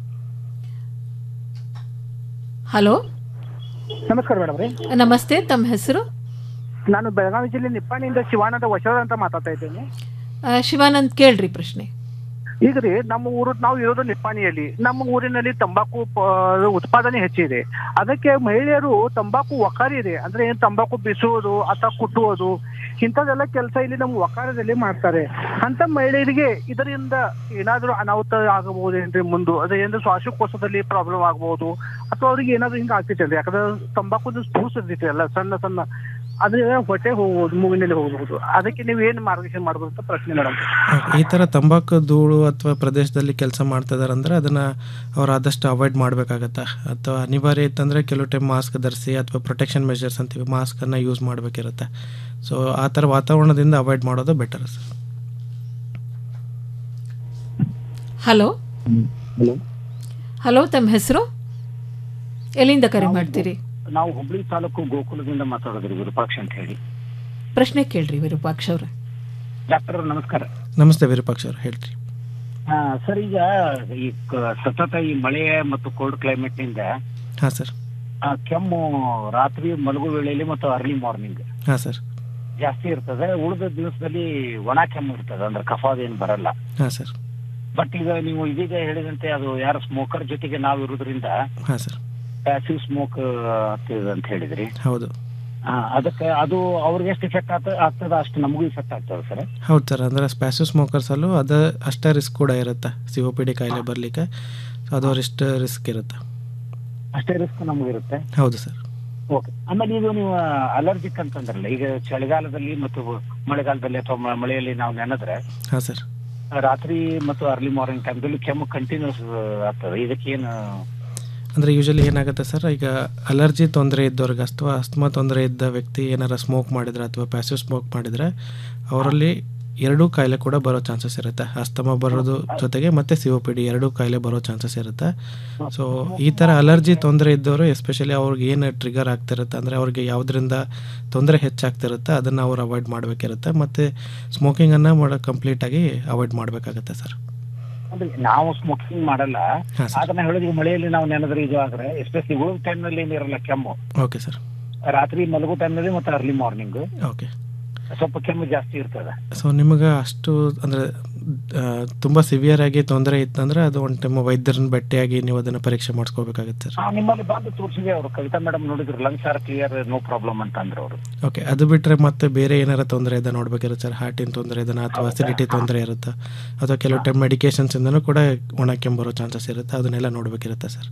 ಹಲೋ ನಮಸ್ಕಾರ ಮೇಡಮ್ ರೀ ನಮಸ್ತೆ ತಮ್ಮ ಹೆಸರು ನಾನು ಬೆಳಗಾವಿ ಜಿಲ್ಲೆ ನಿಪ್ಪಾಣಿಯಿಂದ ಶಿವಾನಂದ ವಶದ ಅಂತ ಮಾತಾಡ್ತಾ ಇದ್ದೇನೆ ಆ, ಶಿವಾನಂದ್ ಕೇಳ್ರಿ ಪ್ರಶ್ನೆ ಈಗ ರೀ ನಮ್ಮ ಊರು ನಾವು ಇರೋದು ನಿಪ್ಪಾಣಿಯಲ್ಲಿ ನಮ್ಮ ಊರಿನಲ್ಲಿ ತಂಬಾಕು ಪ- ಉತ್ಪಾದನೆ ಹೆಚ್ಚಿದೆ ಅದಕ್ಕೆ ಮಹಿಳೆಯರು ತಂಬಾಕು ವಕಾರಿ ಇದೆ ಅಂದ್ರೆ ಏನ್ ತಂಬಾಕು ಬಿಸುವುದು ಅಥವಾ ಕುಟ್ಟುವುದು ಇಂಥದ್ದೆಲ್ಲ ಕೆಲಸ ಇಲ್ಲಿ ನಮ್ಮ ವಕಾರದಲ್ಲಿ ಮಾಡ್ತಾರೆ ಅಂತ ಮಹಿಳೆಯರಿಗೆ ಇದರಿಂದ ಏನಾದರೂ ಅನಾಹುತ ಆಗಬಹುದೇನ್ರಿ ಮುಂದೆ ಅದೇನಾದ್ರೂ ಶ್ವಾಸಕೋಶದಲ್ಲಿ ಪ್ರಾಬ್ಲಮ್ ಆಗಬಹುದು ಅಥವಾ ಅವ್ರಿಗೆ ಏನಾದ್ರು ಹಿಂಗೆ ಆಗ್ತೈತೆ ಯಾಕಂದ್ರೆ ತಂಬಾಕು ಧೂಸ್ ಇರ್ತೈತಿ ಅಲ್ಲ ಸಣ್ಣ ಸಣ್ಣ ಅದ್ರ ಹೊಟ್ಟೆ ಹೋಗ್ಬೋದು ಮೂಗಿನಲ್ಲಿ ಹೋಗ್ಬೋದು ಅದಕ್ಕೆ ನೀವು ಏನು ಮಾರ್ಗದರ್ಶನ ಮಾಡ್ಬೋದು ಅಂತ ಪ್ರಶ್ನೆ ಮೇಡಮ್ ಈ ಥರ ತಂಬಾಕು ಧೂಳು ಅಥವಾ ಪ್ರದೇಶದಲ್ಲಿ ಕೆಲಸ ಮಾಡ್ತಿದ್ದಾರೆ ಅಂದರೆ ಅದನ್ನು ಅವ್ರು ಆದಷ್ಟು ಅವಾಯ್ಡ್ ಮಾಡಬೇಕಾಗತ್ತೆ ಅಥವಾ ಅನಿವಾರ್ಯ ಇತ್ತಂದರೆ ಕೆಲವು ಟೈಮ್ ಮಾಸ್ಕ್ ಧರಿಸಿ ಅಥವಾ ಪ್ರೊಟೆಕ್ಷನ್ ಮೆಷರ್ಸ್ ಅಂತೀವಿ ಮಾಸ್ಕನ್ನು ಯೂಸ್ ಮಾಡಬೇಕಿರುತ್ತೆ ಸೊ ಆ ಥರ ವಾತಾವರಣದಿಂದ ಅವಾಯ್ಡ್ ಮಾಡೋದು better sir hello hello hello ತಮ್ಮ ಹೆಸರು ಎಲ್ಲಿಂದ ಕರೆ ಮಾಡ್ತೀರಿ ನಾವು ಹುಬ್ಳಿ ತಾಲೂಕು ಗೋಕುಲದಿಂದ ಮಾತಾಡೋದ್ರಿ ವಿರೂಪಾಕ್ಷ ಅಂತ ಹೇಳಿ ಪ್ರಶ್ನೆ ಕೇಳ್ರಿ ವಿರೂಪಾಕ್ಷ ಅವ್ರ ಡಾಕ್ಟರ್ ನಮಸ್ಕಾರ ನಮಸ್ತೆ ವಿರೂಪಾಕ್ಷ ಅವ್ರು ಹೇಳ್ರಿ ಹಾ ಸರ್ ಈಗ ಈ ಕ- ಸತತ ಈ ಮಳೆ ಮತ್ತು ಕೋಲ್ಡ್ ಕ್ಲೈಮೇಟ್ ನಿಂದ ಹಾಂ ಸರ್ ಆ, ಕೆಮ್ಮು ರಾತ್ರಿ ಮಲಗು ವೇಳೆಯಲ್ಲಿ ಮತ್ತು ಅರ್ಲಿ ಮಾರ್ನಿಂಗ್ ಹಾಂ ಸರ್ ಜಾಸ್ತಿ ಇರ್ತದೆ ಉಳಿದ ದಿವಸದಲ್ಲಿ ಒಣ ಕೆಮ್ಮು ಇರ್ತದೆ ಅಂದ್ರೆ ಕಫಾದೇನು ಬರಲ್ಲ ಹಾಂ ಸರ್ ಬಟ್ ಈಗ ನೀವು ಇದೀಗ ಹೇಳಿದಂತೆ ಅದು ಯಾರು ಸ್ಮೋಕರ್ ಜೊತೆಗೆ ನಾವು ಇರೋದ್ರಿಂದ ಹಾಂ ಸರ್ ಪ್ಯಾಸಿವ್ ಸ್ಮೋಕ್ ಆಗ್ತದೆ ಅಂತ ಹೇಳಿದ್ರಿ ಹೌದು ಆ, ಅದಕ್ಕೆ ಅದು ಅವ್ರಿಗೆ ಎಷ್ಟು ಇಫೆಕ್ಟ್ ಆಗ್ತದೆ ಆಗ್ತದ ಅಷ್ಟು ನಮಗೂ ಇಫೆಕ್ಟ್ ಆಗ್ತದೆ ಸರ್ ಹೌದು ಸರ್ ಅಂದರೆ ಸ್ಪ್ಯಾಸಿವ್ ಸ್ಮೋಕರ್ಸಲ್ಲೂ ಅದು ಅಷ್ಟೇ ರಿಸ್ಕ್ ಕೂಡ ಇರುತ್ತೆ ಸಿ ಒ ಪಿ ಡಿ ಕಾಯಿಲೆ ಬರಲಿಕ್ಕೆ ಅದು ಅಷ್ಟು ರಿಸ್ಕ್ ಇರುತ್ತೆ ಅಷ್ಟೇ ರಿಸ್ಕ್ ನಮಗಿರುತ್ತೆ ಹೌದು ಸರ್ ಓಕೆ ಆಮೇಲೆ ಇದು ನೀವು ಅಲರ್ಜಿಕ್ ಅಂತಂದ್ರಲ್ಲ ಈಗ ಚಳಿಗಾಲದಲ್ಲಿ ಮತ್ತು ಮಳೆಗಾಲದಲ್ಲಿ ಅಥವಾ ಮ- ಮಳೆಯಲ್ಲಿ ನಾವು ನೆನೆದ್ರೆ ಹಾಂ ಸರ್ ರಾತ್ರಿ ಮತ್ತು ಅರ್ಲಿ ಮಾರ್ನಿಂಗ್ ಟೈಮ್ದಲ್ಲಿ ಕೆಮ್ಮು ಕಂಟಿನ್ಯೂಸ್ ಆಗ್ತದೆ ಇದಕ್ಕೇನು ಅಂದರೆ ಯೂಶಲಿ ಏನಾಗುತ್ತೆ ಸರ್ ಈಗ ಅಲರ್ಜಿ ತೊಂದರೆ ಇದ್ದವ್ರಿಗೆ ಅಥವಾ ಅಸ್ತಮಾ ತೊಂದರೆ ಇದ್ದ ವ್ಯಕ್ತಿ ಏನಾರ ಸ್ಮೋಕ್ ಮಾಡಿದ್ರೆ ಅಥವಾ ಪ್ಯಾಸಿವ್ ಸ್ಮೋಕ್ ಮಾಡಿದರೆ ಅವರಲ್ಲಿ ಎರಡೂ ಕಾಯಿಲೆ ಕೂಡ ಬರೋ ಚಾನ್ಸಸ್ ಇರುತ್ತೆ ಅಸ್ತಮಾ ಬರೋದು ಜೊತೆಗೆ ಮತ್ತೆ ಸಿ ಒ ಪಿ ಡಿ ಎರಡೂ ಕಾಯಿಲೆ ಬರೋ ಚಾನ್ಸಸ್ ಇರುತ್ತೆ ಸೊ ಈ ಥರ ಅಲರ್ಜಿ ತೊಂದರೆ ಇದ್ದವರು ಎಸ್ಪೆಷಲಿ ಅವ್ರಿಗೆ ಏನು ಟ್ರಿಗರ್ ಆಗ್ತಿರುತ್ತೆ ಅಂದರೆ ಅವ್ರಿಗೆ ಯಾವುದರಿಂದ ತೊಂದರೆ ಹೆಚ್ಚಾಗ್ತಿರುತ್ತೆ ಅದನ್ನು ಅವ್ರು ಅವಾಯ್ಡ್ ಮಾಡಬೇಕಿರುತ್ತೆ ಮತ್ತು ಸ್ಮೋಕಿಂಗನ್ನು ಮಾಡೋ ಕಂಪ್ಲೀಟಾಗಿ ಅವಾಯ್ಡ್ ಮಾಡಬೇಕಾಗುತ್ತೆ ಸರ್ ಅಂದ್ರೆ ನಾವು ಸ್ಮೋಕಿಂಗ್ ಮಾಡಲ್ಲ ಅದನ್ನ ಹೇಳಿದ್ರೆ ಈಗ ಮಳೆಯಲ್ಲಿ ನಾವು ನೆನೆದ್ರೆ ಇದು ಆದ್ರೆ ಎಸ್ಪೆಷಲಿ ಉಳಿದ ಟೈಮ್ ನಲ್ಲಿ ಏನಿರಲ್ಲ ಕೆಮ್ಮು ಓಕೆ ಸರ್ ರಾತ್ರಿ ಮಲಗೋ ಟೈಮ್ ನಲ್ಲಿ ಮತ್ತೆ ಅರ್ಲಿ ಮಾರ್ನಿಂಗ್ ಓಕೆ ಸ್ವಲ್ಪ ಕೆಮ್ಮು ಜಾಸ್ತಿ ಇರ್ತದೆ ಸೊ ನಿಮಗೆ ಅಷ್ಟು ಅಂದರೆ ತುಂಬ ಸಿವಿಯರ್ ಆಗಿ ತೊಂದರೆ ಇತ್ತಂದ್ರೆ ಅದು ಒಂದು ಟೈಮ್ ವೈದ್ಯರನ್ನ ಭೇಟಿಯಾಗಿ ನೀವು ಅದನ್ನು ಪರೀಕ್ಷೆ ಮಾಡಿಸ್ಕೋಬೇಕಾಗುತ್ತೆ ಸರ್ ಆ, ನಿಮ್ಮಲ್ಲಿ ಬಂದು ತೋರಿಸಿದೆ ಅವರು ಕವಿತಾ ಮೇಡಮ್ ನೋಡಿದ್ರು lungs are clear no problem ಅಂತ ಅಂದ್ರು ಅವರು ಓಕೆ ಅದು ಬಿಟ್ಟರೆ ಮತ್ತೆ ಬೇರೆ ಏನಾರ ತೊಂದರೆ ಇದೆ ನೋಡ್ಬೇಕಿರುತ್ತೆ ಸರ್ ಹಾರ್ಟಿನ ತೊಂದರೆ ಇದನ್ನ ಅಥವಾ ಅಸಿಡಿಟಿ ತೊಂದರೆ ಇರುತ್ತೆ ಅಥವಾ ಕೆಲವು ಟೈಮ್ ಮೆಡಿಕೇಶನ್ಸಿಂದನೂ ಕೂಡ ಒಣ ಕೆಮ್ಮು ಬರೋ ಚಾನ್ಸಸ್ ಇರುತ್ತೆ ಅದನ್ನೆಲ್ಲ ನೋಡ್ಬೇಕಿರುತ್ತೆ ಸರ್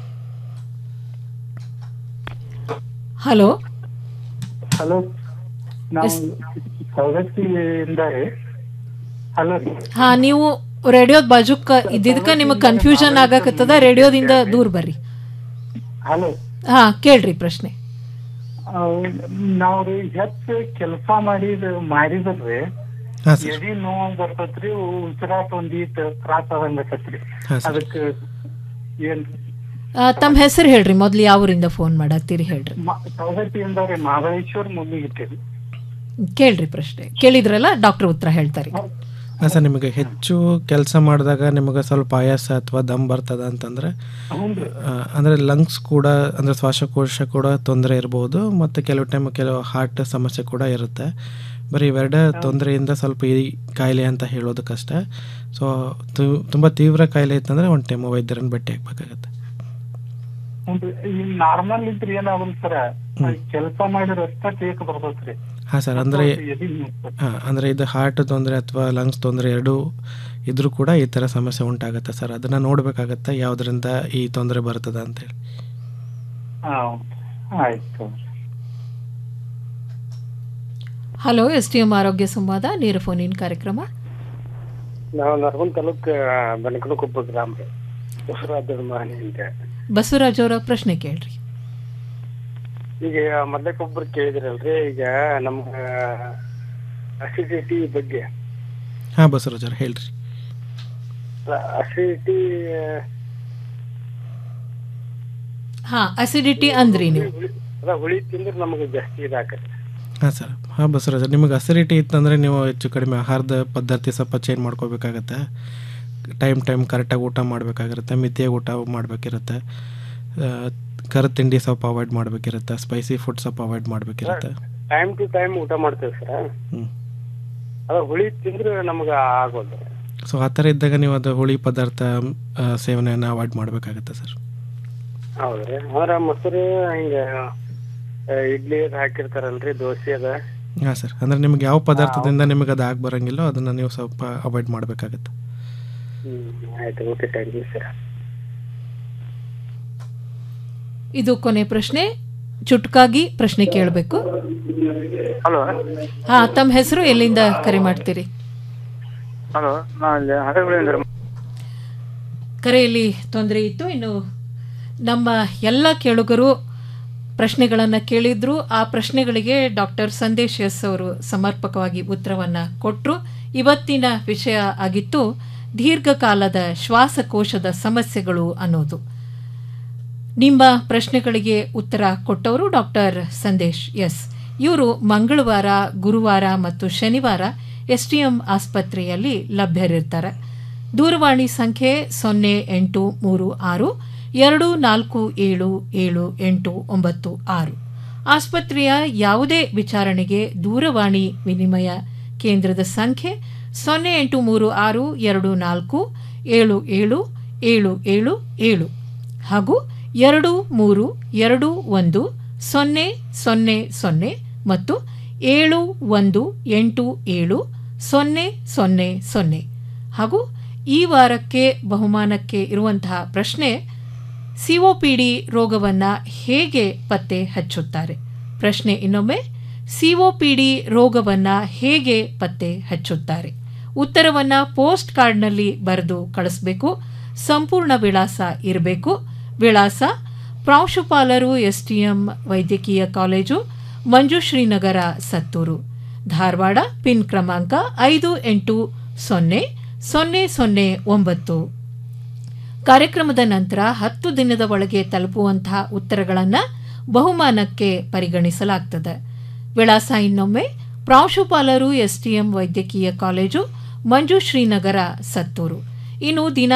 ಹಲೋ ಹಲೋ ನಾವು ಸವದತ್ತಿಯಿಂದ ಹಲೋ ರೀ ಹಾ ನೀವು ರೇಡಿಯೋದ ಬಾಜುಕ್ ಇದ್ದಿದ್ಕ ನಿಮಗೆ ಕನ್ಫ್ಯೂಷನ್ ಆಗಕತ್ತದ ರೇಡಿಯೋದಿಂದ ದೂರ ಬರ್ರಿ ಹಲೋ ಹಾ ಕೇಳ್ರಿ ಪ್ರಶ್ನೆ ನಾವು ರೀ ಹೆಚ್ಚು ಕೆಲಸ ಮಾಡಿದ ಮಾಡಿದ್ರಿ ಹಾಂ ಸರ್ ಎದಿ ನೋವು ಬರ್ತೈತ್ರಿ ಉಸಿರಾಟ ಒಂದೀಟ್ ತ್ರಾಸ ಆದಂಗತ್ತೈತ್ರಿ ಹಾಂ ಸರ್ ಅದಕ್ಕೆ ಏನ್ ಆ, ತಮ್ಮ ಹೆಸರು ಹೇಳ್ರಿ ಮೊದ್ಲು ಯಾವ ಊರಿಂದ ಫೋನ್ ಮಾಡತ್ತೀರಿ ಹೇಳ್ರಿ ಸವದತ್ತಿಯಿಂದ ರೀ ಮಹಾಬಲೇಶ್ವರ್ ಮುನ್ನಿಗಿಟ್ಟೇರಿ ಕೇಳ್ರಿ ಪ್ರಶ್ನೆ ಕೇಳಿದ್ರಲ್ಲ ಡಾಕ್ಟರ್ ಉತ್ತರ ಹೇಳ್ತಾರೆ ಹಾಂ ಸರ್ ನಿಮಗೆ ಹೆಚ್ಚು ಕೆಲಸ ಮಾಡಿದಾಗ ನಿಮಗೆ ಸ್ವಲ್ಪ ಆಯಾಸ ಅಥವಾ ದಮ್ ಬರ್ತದ ಅಂತಂದರೆ ಅಂದರೆ ಲಂಗ್ಸ್ ಕೂಡ ಅಂದರೆ ಶ್ವಾಸಕೋಶ ಕೂಡ ತೊಂದರೆ ಇರ್ಬೋದು ಮತ್ತು ಕೆಲವು ಟೈಮ್ ಕೆಲವು ಹಾರ್ಟ್ ಸಮಸ್ಯೆ ಕೂಡ ಇರುತ್ತೆ ಬರೀ ಇವೆರಡ ತೊಂದರೆಯಿಂದ ಸ್ವಲ್ಪ ಈ ಕಾಯಿಲೆ ಅಂತ ಹೇಳೋದು ಕಷ್ಟ ಸೊ ತುಂಬ ತೀವ್ರ ಕಾಯಿಲೆ ಇತ್ತಂದರೆ ಒಂದು ಟೈಮ್ ವೈದ್ಯರನ್ನು ಭೇಟಿ ಆಗಬೇಕಾಗತ್ತೆ ಈ ನಾರ್ಮಲ್ ಇದ್ರೆ ಏನಾಗಲ್ಲ ಸರ ಕೆಲಸ ಮಾಡಿದ್ರೆ ಅಷ್ಟ ಕೇಕ್ ಬರ್ತೈತ್ರಿ ಹಾಂ ಸರ್ ಅಂದರೆ ಎದಿ ನೋವು. ಹಾಂ ಅಂದರೆ ಇದು ಹಾರ್ಟ್ ತೊಂದರೆ ಅಥವಾ ಲಂಗ್ಸ್ ತೊಂದರೆ ಎರಡೂ ಇದ್ರೂ ಕೂಡ ಈ ಥರ ಸಮಸ್ಯೆ ಉಂಟಾಗುತ್ತೆ ಸರ್ ಅದನ್ನು ನೋಡಬೇಕಾಗತ್ತೆ ಯಾವುದರಿಂದ ಈ ತೊಂದರೆ ಬರ್ತದೆ ಅಂತೇಳಿ ಹಾ ಆಯ್ತು ಹಲೋ ಎಸ್ ಟಿ ಎಂ ಆರೋಗ್ಯ ಸಂವಾದ ನೇರ ಫೋನ್ ಇನ್ ಕಾರ್ಯಕ್ರಮ ನಾವು ನರಗುಂದ ತಾಲೂಕ್ ಬನಕನಕೊಪ್ಪ ಗ್ರಾಮ ರೀ ಬಸವರಾಜ ಮಹನಿ ಅಂತ ಬಸವರಾಜ್ ಅವರ ಪ್ರಶ್ನೆ ಕೇಳ್ರಿ ಈಗ ಮೊದಲಕ್ಕೊಬ್ರು ಕೇಳಿದ್ರಲ್ರಿ ಈಗ ನಮ್ಗ ಅಸಿಡಿಟಿ ಬಗ್ಗೆ ಹಾಂ ಬಸವರಾಜ್ ಹೇಳ್ರಿ ಅಸಿಡಿಟಿ ಹಾ ಅಸಿಡಿಟಿ ಅಂದ್ರಿ ನೀವು ಅದ ಹುಳಿ ತಿಂದ್ರೆ ನಮಗೆ ಜಾಸ್ತಿ ಇದಾಕತ್ತೆ ಹಾಂ ಸರ್ ಹಾಂ ಬಸವರಾಜ್ ನಿಮಗೆ ಅಸಿಡಿಟಿ ಇತ್ತಂದರೆ ನೀವು ಹೆಚ್ಚು ಕಡಿಮೆ ಆಹಾರದ ಪದ್ಧತಿ ಸ್ವಲ್ಪ ಚೇಂಜ್ ಮಾಡ್ಕೋಬೇಕಾಗತ್ತೆ ಟೈಮ್ ಟೈಮ್ ಕರೆಕ್ಟಾಗಿ ಊಟ ಮಾಡಬೇಕಾಗಿರುತ್ತೆ ಮಿತಿಯಾಗಿ ಊಟ ಮಾಡಬೇಕಿರುತ್ತೆ ಕರ ತಿಂಡಿ ಸ್ವಲ್ಪ ಅವಾಯ್ಡ್ ಮಾಡಬೇಕಿರುತ್ತೆ ಸ್ಪೈಸಿ ಫುಡ್ ಸ್ವಲ್ಪ ಅವಾಯ್ಡ್ ಮಾಡಬೇಕಿರುತ್ತೆ ಟೈಮ್ ಟು ಟೈಮ್ ಊಟ ಮಾಡ್ತೇವೆ ಸರ್ ಹ್ಮ್. ಅದ ಹುಳಿ ತಿಂದ್ರೆ ನಮ್ಗೆ ಆಗೋದು ಸೊ ಆ ಥರ ಇದ್ದಾಗ ನೀವು ಅದು ಹುಳಿ ಪದಾರ್ಥ ಆ, ಸೇವನೆಯನ್ನು ಅವಾಯ್ಡ್ ಮಾಡಬೇಕಾಗತ್ತೆ ಸರ್ ಹೌದ್ರಿ ಅಂದ್ರ ಮೊಸರು ಹಿಂಗ ಆ, ಇಡ್ಲಿ ಅದ್ ಹಾಕಿರ್ತಾರಲ್ರಿ ದೋಸೆ ಅದ ಹಾಂ ಸರ್ ಅಂದರೆ ನಿಮ್ಗೆ ಯಾವ ಪದಾರ್ಥದಿಂದ ನಿಮಗೆ ಅದು ಆಗಿ ಬರೋಂಗಿಲ್ಲೋ ಅದನ್ನು ನೀವು ಸ್ವಲ್ಪ ಅವಾಯ್ಡ್ ಮಾಡಬೇಕಾಗತ್ತೆ ಹ್ಮ್ ಆಯ್ತು ಓಕೆ ಥ್ಯಾಂಕ್ ಯು ಸರ್ ಇದು ಕೊನೆ ಪ್ರಶ್ನೆ ಚುಟ್ಕಾಗಿ ಪ್ರಶ್ನೆ ಕೇಳಬೇಕು ಹಲೋ ಹಾ ತಮ್ಮ ಹೆಸರು ಎಲ್ಲಿಂದ ಕರೆ ಮಾಡ್ತೀರಿ ಹಲೋ ನಾನು ಹರಗುಳಿಯಿಂದ ಕರೆಯಲ್ಲಿ ತೊಂದರೆ ಇತ್ತು ಇನ್ನು ನಮ್ಮ ಎಲ್ಲ ಕೇಳುಗರು ಪ್ರಶ್ನೆಗಳನ್ನು ಕೇಳಿದ್ರು ಆ ಪ್ರಶ್ನೆಗಳಿಗೆ ಡಾಕ್ಟರ್ ಸಂದೇಶ್ ಎಸ್ ಅವರು ಸಮರ್ಪಕವಾಗಿ ಉತ್ತರವನ್ನು ಕೊಟ್ಟರು ಇವತ್ತಿನ ವಿಷಯ ಆಗಿತ್ತು ದೀರ್ಘಕಾಲದ ಶ್ವಾಸಕೋಶದ ಸಮಸ್ಯೆಗಳು ಅನ್ನೋದು ನಿಮ್ಮ ಪ್ರಶ್ನೆಗಳಿಗೆ ಉತ್ತರ ಕೊಟ್ಟವರು ಡಾಕ್ಟರ್ ಸಂದೇಶ್ ಎಸ್ ಇವರು ಮಂಗಳವಾರ ಗುರುವಾರ ಮತ್ತು ಶನಿವಾರ ಎಸ್ ಟಿ ಎಂ ಆಸ್ಪತ್ರೆಯಲ್ಲಿ ಲಭ್ಯರಿರ್ತಾರೆ ದೂರವಾಣಿ ಸಂಖ್ಯೆ ಸೊನ್ನೆ ಎಂಟು ಮೂರು ಆರು ಎರಡು ನಾಲ್ಕು ಏಳು ಏಳು ಎಂಟು ಒಂಬತ್ತು ಆರು ಆಸ್ಪತ್ರೆಯ ಯಾವುದೇ ವಿಚಾರಣೆಗೆ ದೂರವಾಣಿ ವಿನಿಮಯ ಕೇಂದ್ರದ ಸಂಖ್ಯೆ ಸೊನ್ನೆ ಎಂಟು ಮೂರು ಆರು ಎರಡು ನಾಲ್ಕು ಏಳು ಏಳು ಏಳು ಏಳು ಏಳು ಹಾಗೂ ಎರಡು ಮೂರು ಎರಡು ಒಂದು ಸೊನ್ನೆ ಸೊನ್ನೆ ಸೊನ್ನೆ ಮತ್ತು ಏಳು ಒಂದು ಎಂಟು ಏಳು ಸೊನ್ನೆ ಸೊನ್ನೆ ಸೊನ್ನೆ ಹಾಗೂ ಈ ವಾರಕ್ಕೆ ಬಹುಮಾನಕ್ಕೆ ಇರುವಂತಹ ಪ್ರಶ್ನೆ ಸಿಒಪಿಡಿ ರೋಗವನ್ನು ಹೇಗೆ ಪತ್ತೆ ಹಚ್ಚುತ್ತಾರೆ ಪ್ರಶ್ನೆ ಇನ್ನೊಮ್ಮೆ ಸಿಒಪಿಡಿ ರೋಗವನ್ನು ಹೇಗೆ ಪತ್ತೆ ಹಚ್ಚುತ್ತಾರೆ ಉತ್ತರವನ್ನು ಪೋಸ್ಟ್ ಕಾರ್ಡ್ನಲ್ಲಿ ಬರೆದು ಕಳಿಸ್ಬೇಕು ಸಂಪೂರ್ಣ ವಿಳಾಸ ಇರಬೇಕು ವಿಳಾಸ ಪ್ರಾಂಶುಪಾಲರು ಎಸ್ಟಿಎಂ ವೈದ್ಯಕೀಯ ಕಾಲೇಜು ಮಂಜುಶ್ರೀನಗರ ಸತ್ತೂರು ಧಾರವಾಡ ಪಿನ್ ಕ್ರಮಾಂಕ ಐದು ಎಂಟು ಸೊನ್ನೆ ಸೊನ್ನೆ ಸೊನ್ನೆ ಒಂಬತ್ತು ಕಾರ್ಯಕ್ರಮದ ನಂತರ ಹತ್ತು ದಿನದ ಒಳಗೆ ತಲುಪುವಂತಹ ಉತ್ತರಗಳನ್ನು ಬಹುಮಾನಕ್ಕೆ ಪರಿಗಣಿಸಲಾಗ್ತದೆ ವಿಳಾಸ ಇನ್ನೊಮ್ಮೆ ಪ್ರಾಂಶುಪಾಲರು ಎಸ್ಟಿಎಂ ವೈದ್ಯಕೀಯ ಕಾಲೇಜು ಮಂಜುಶ್ರೀನಗರ ಸತ್ತೂರು ಇನ್ನು ದಿನ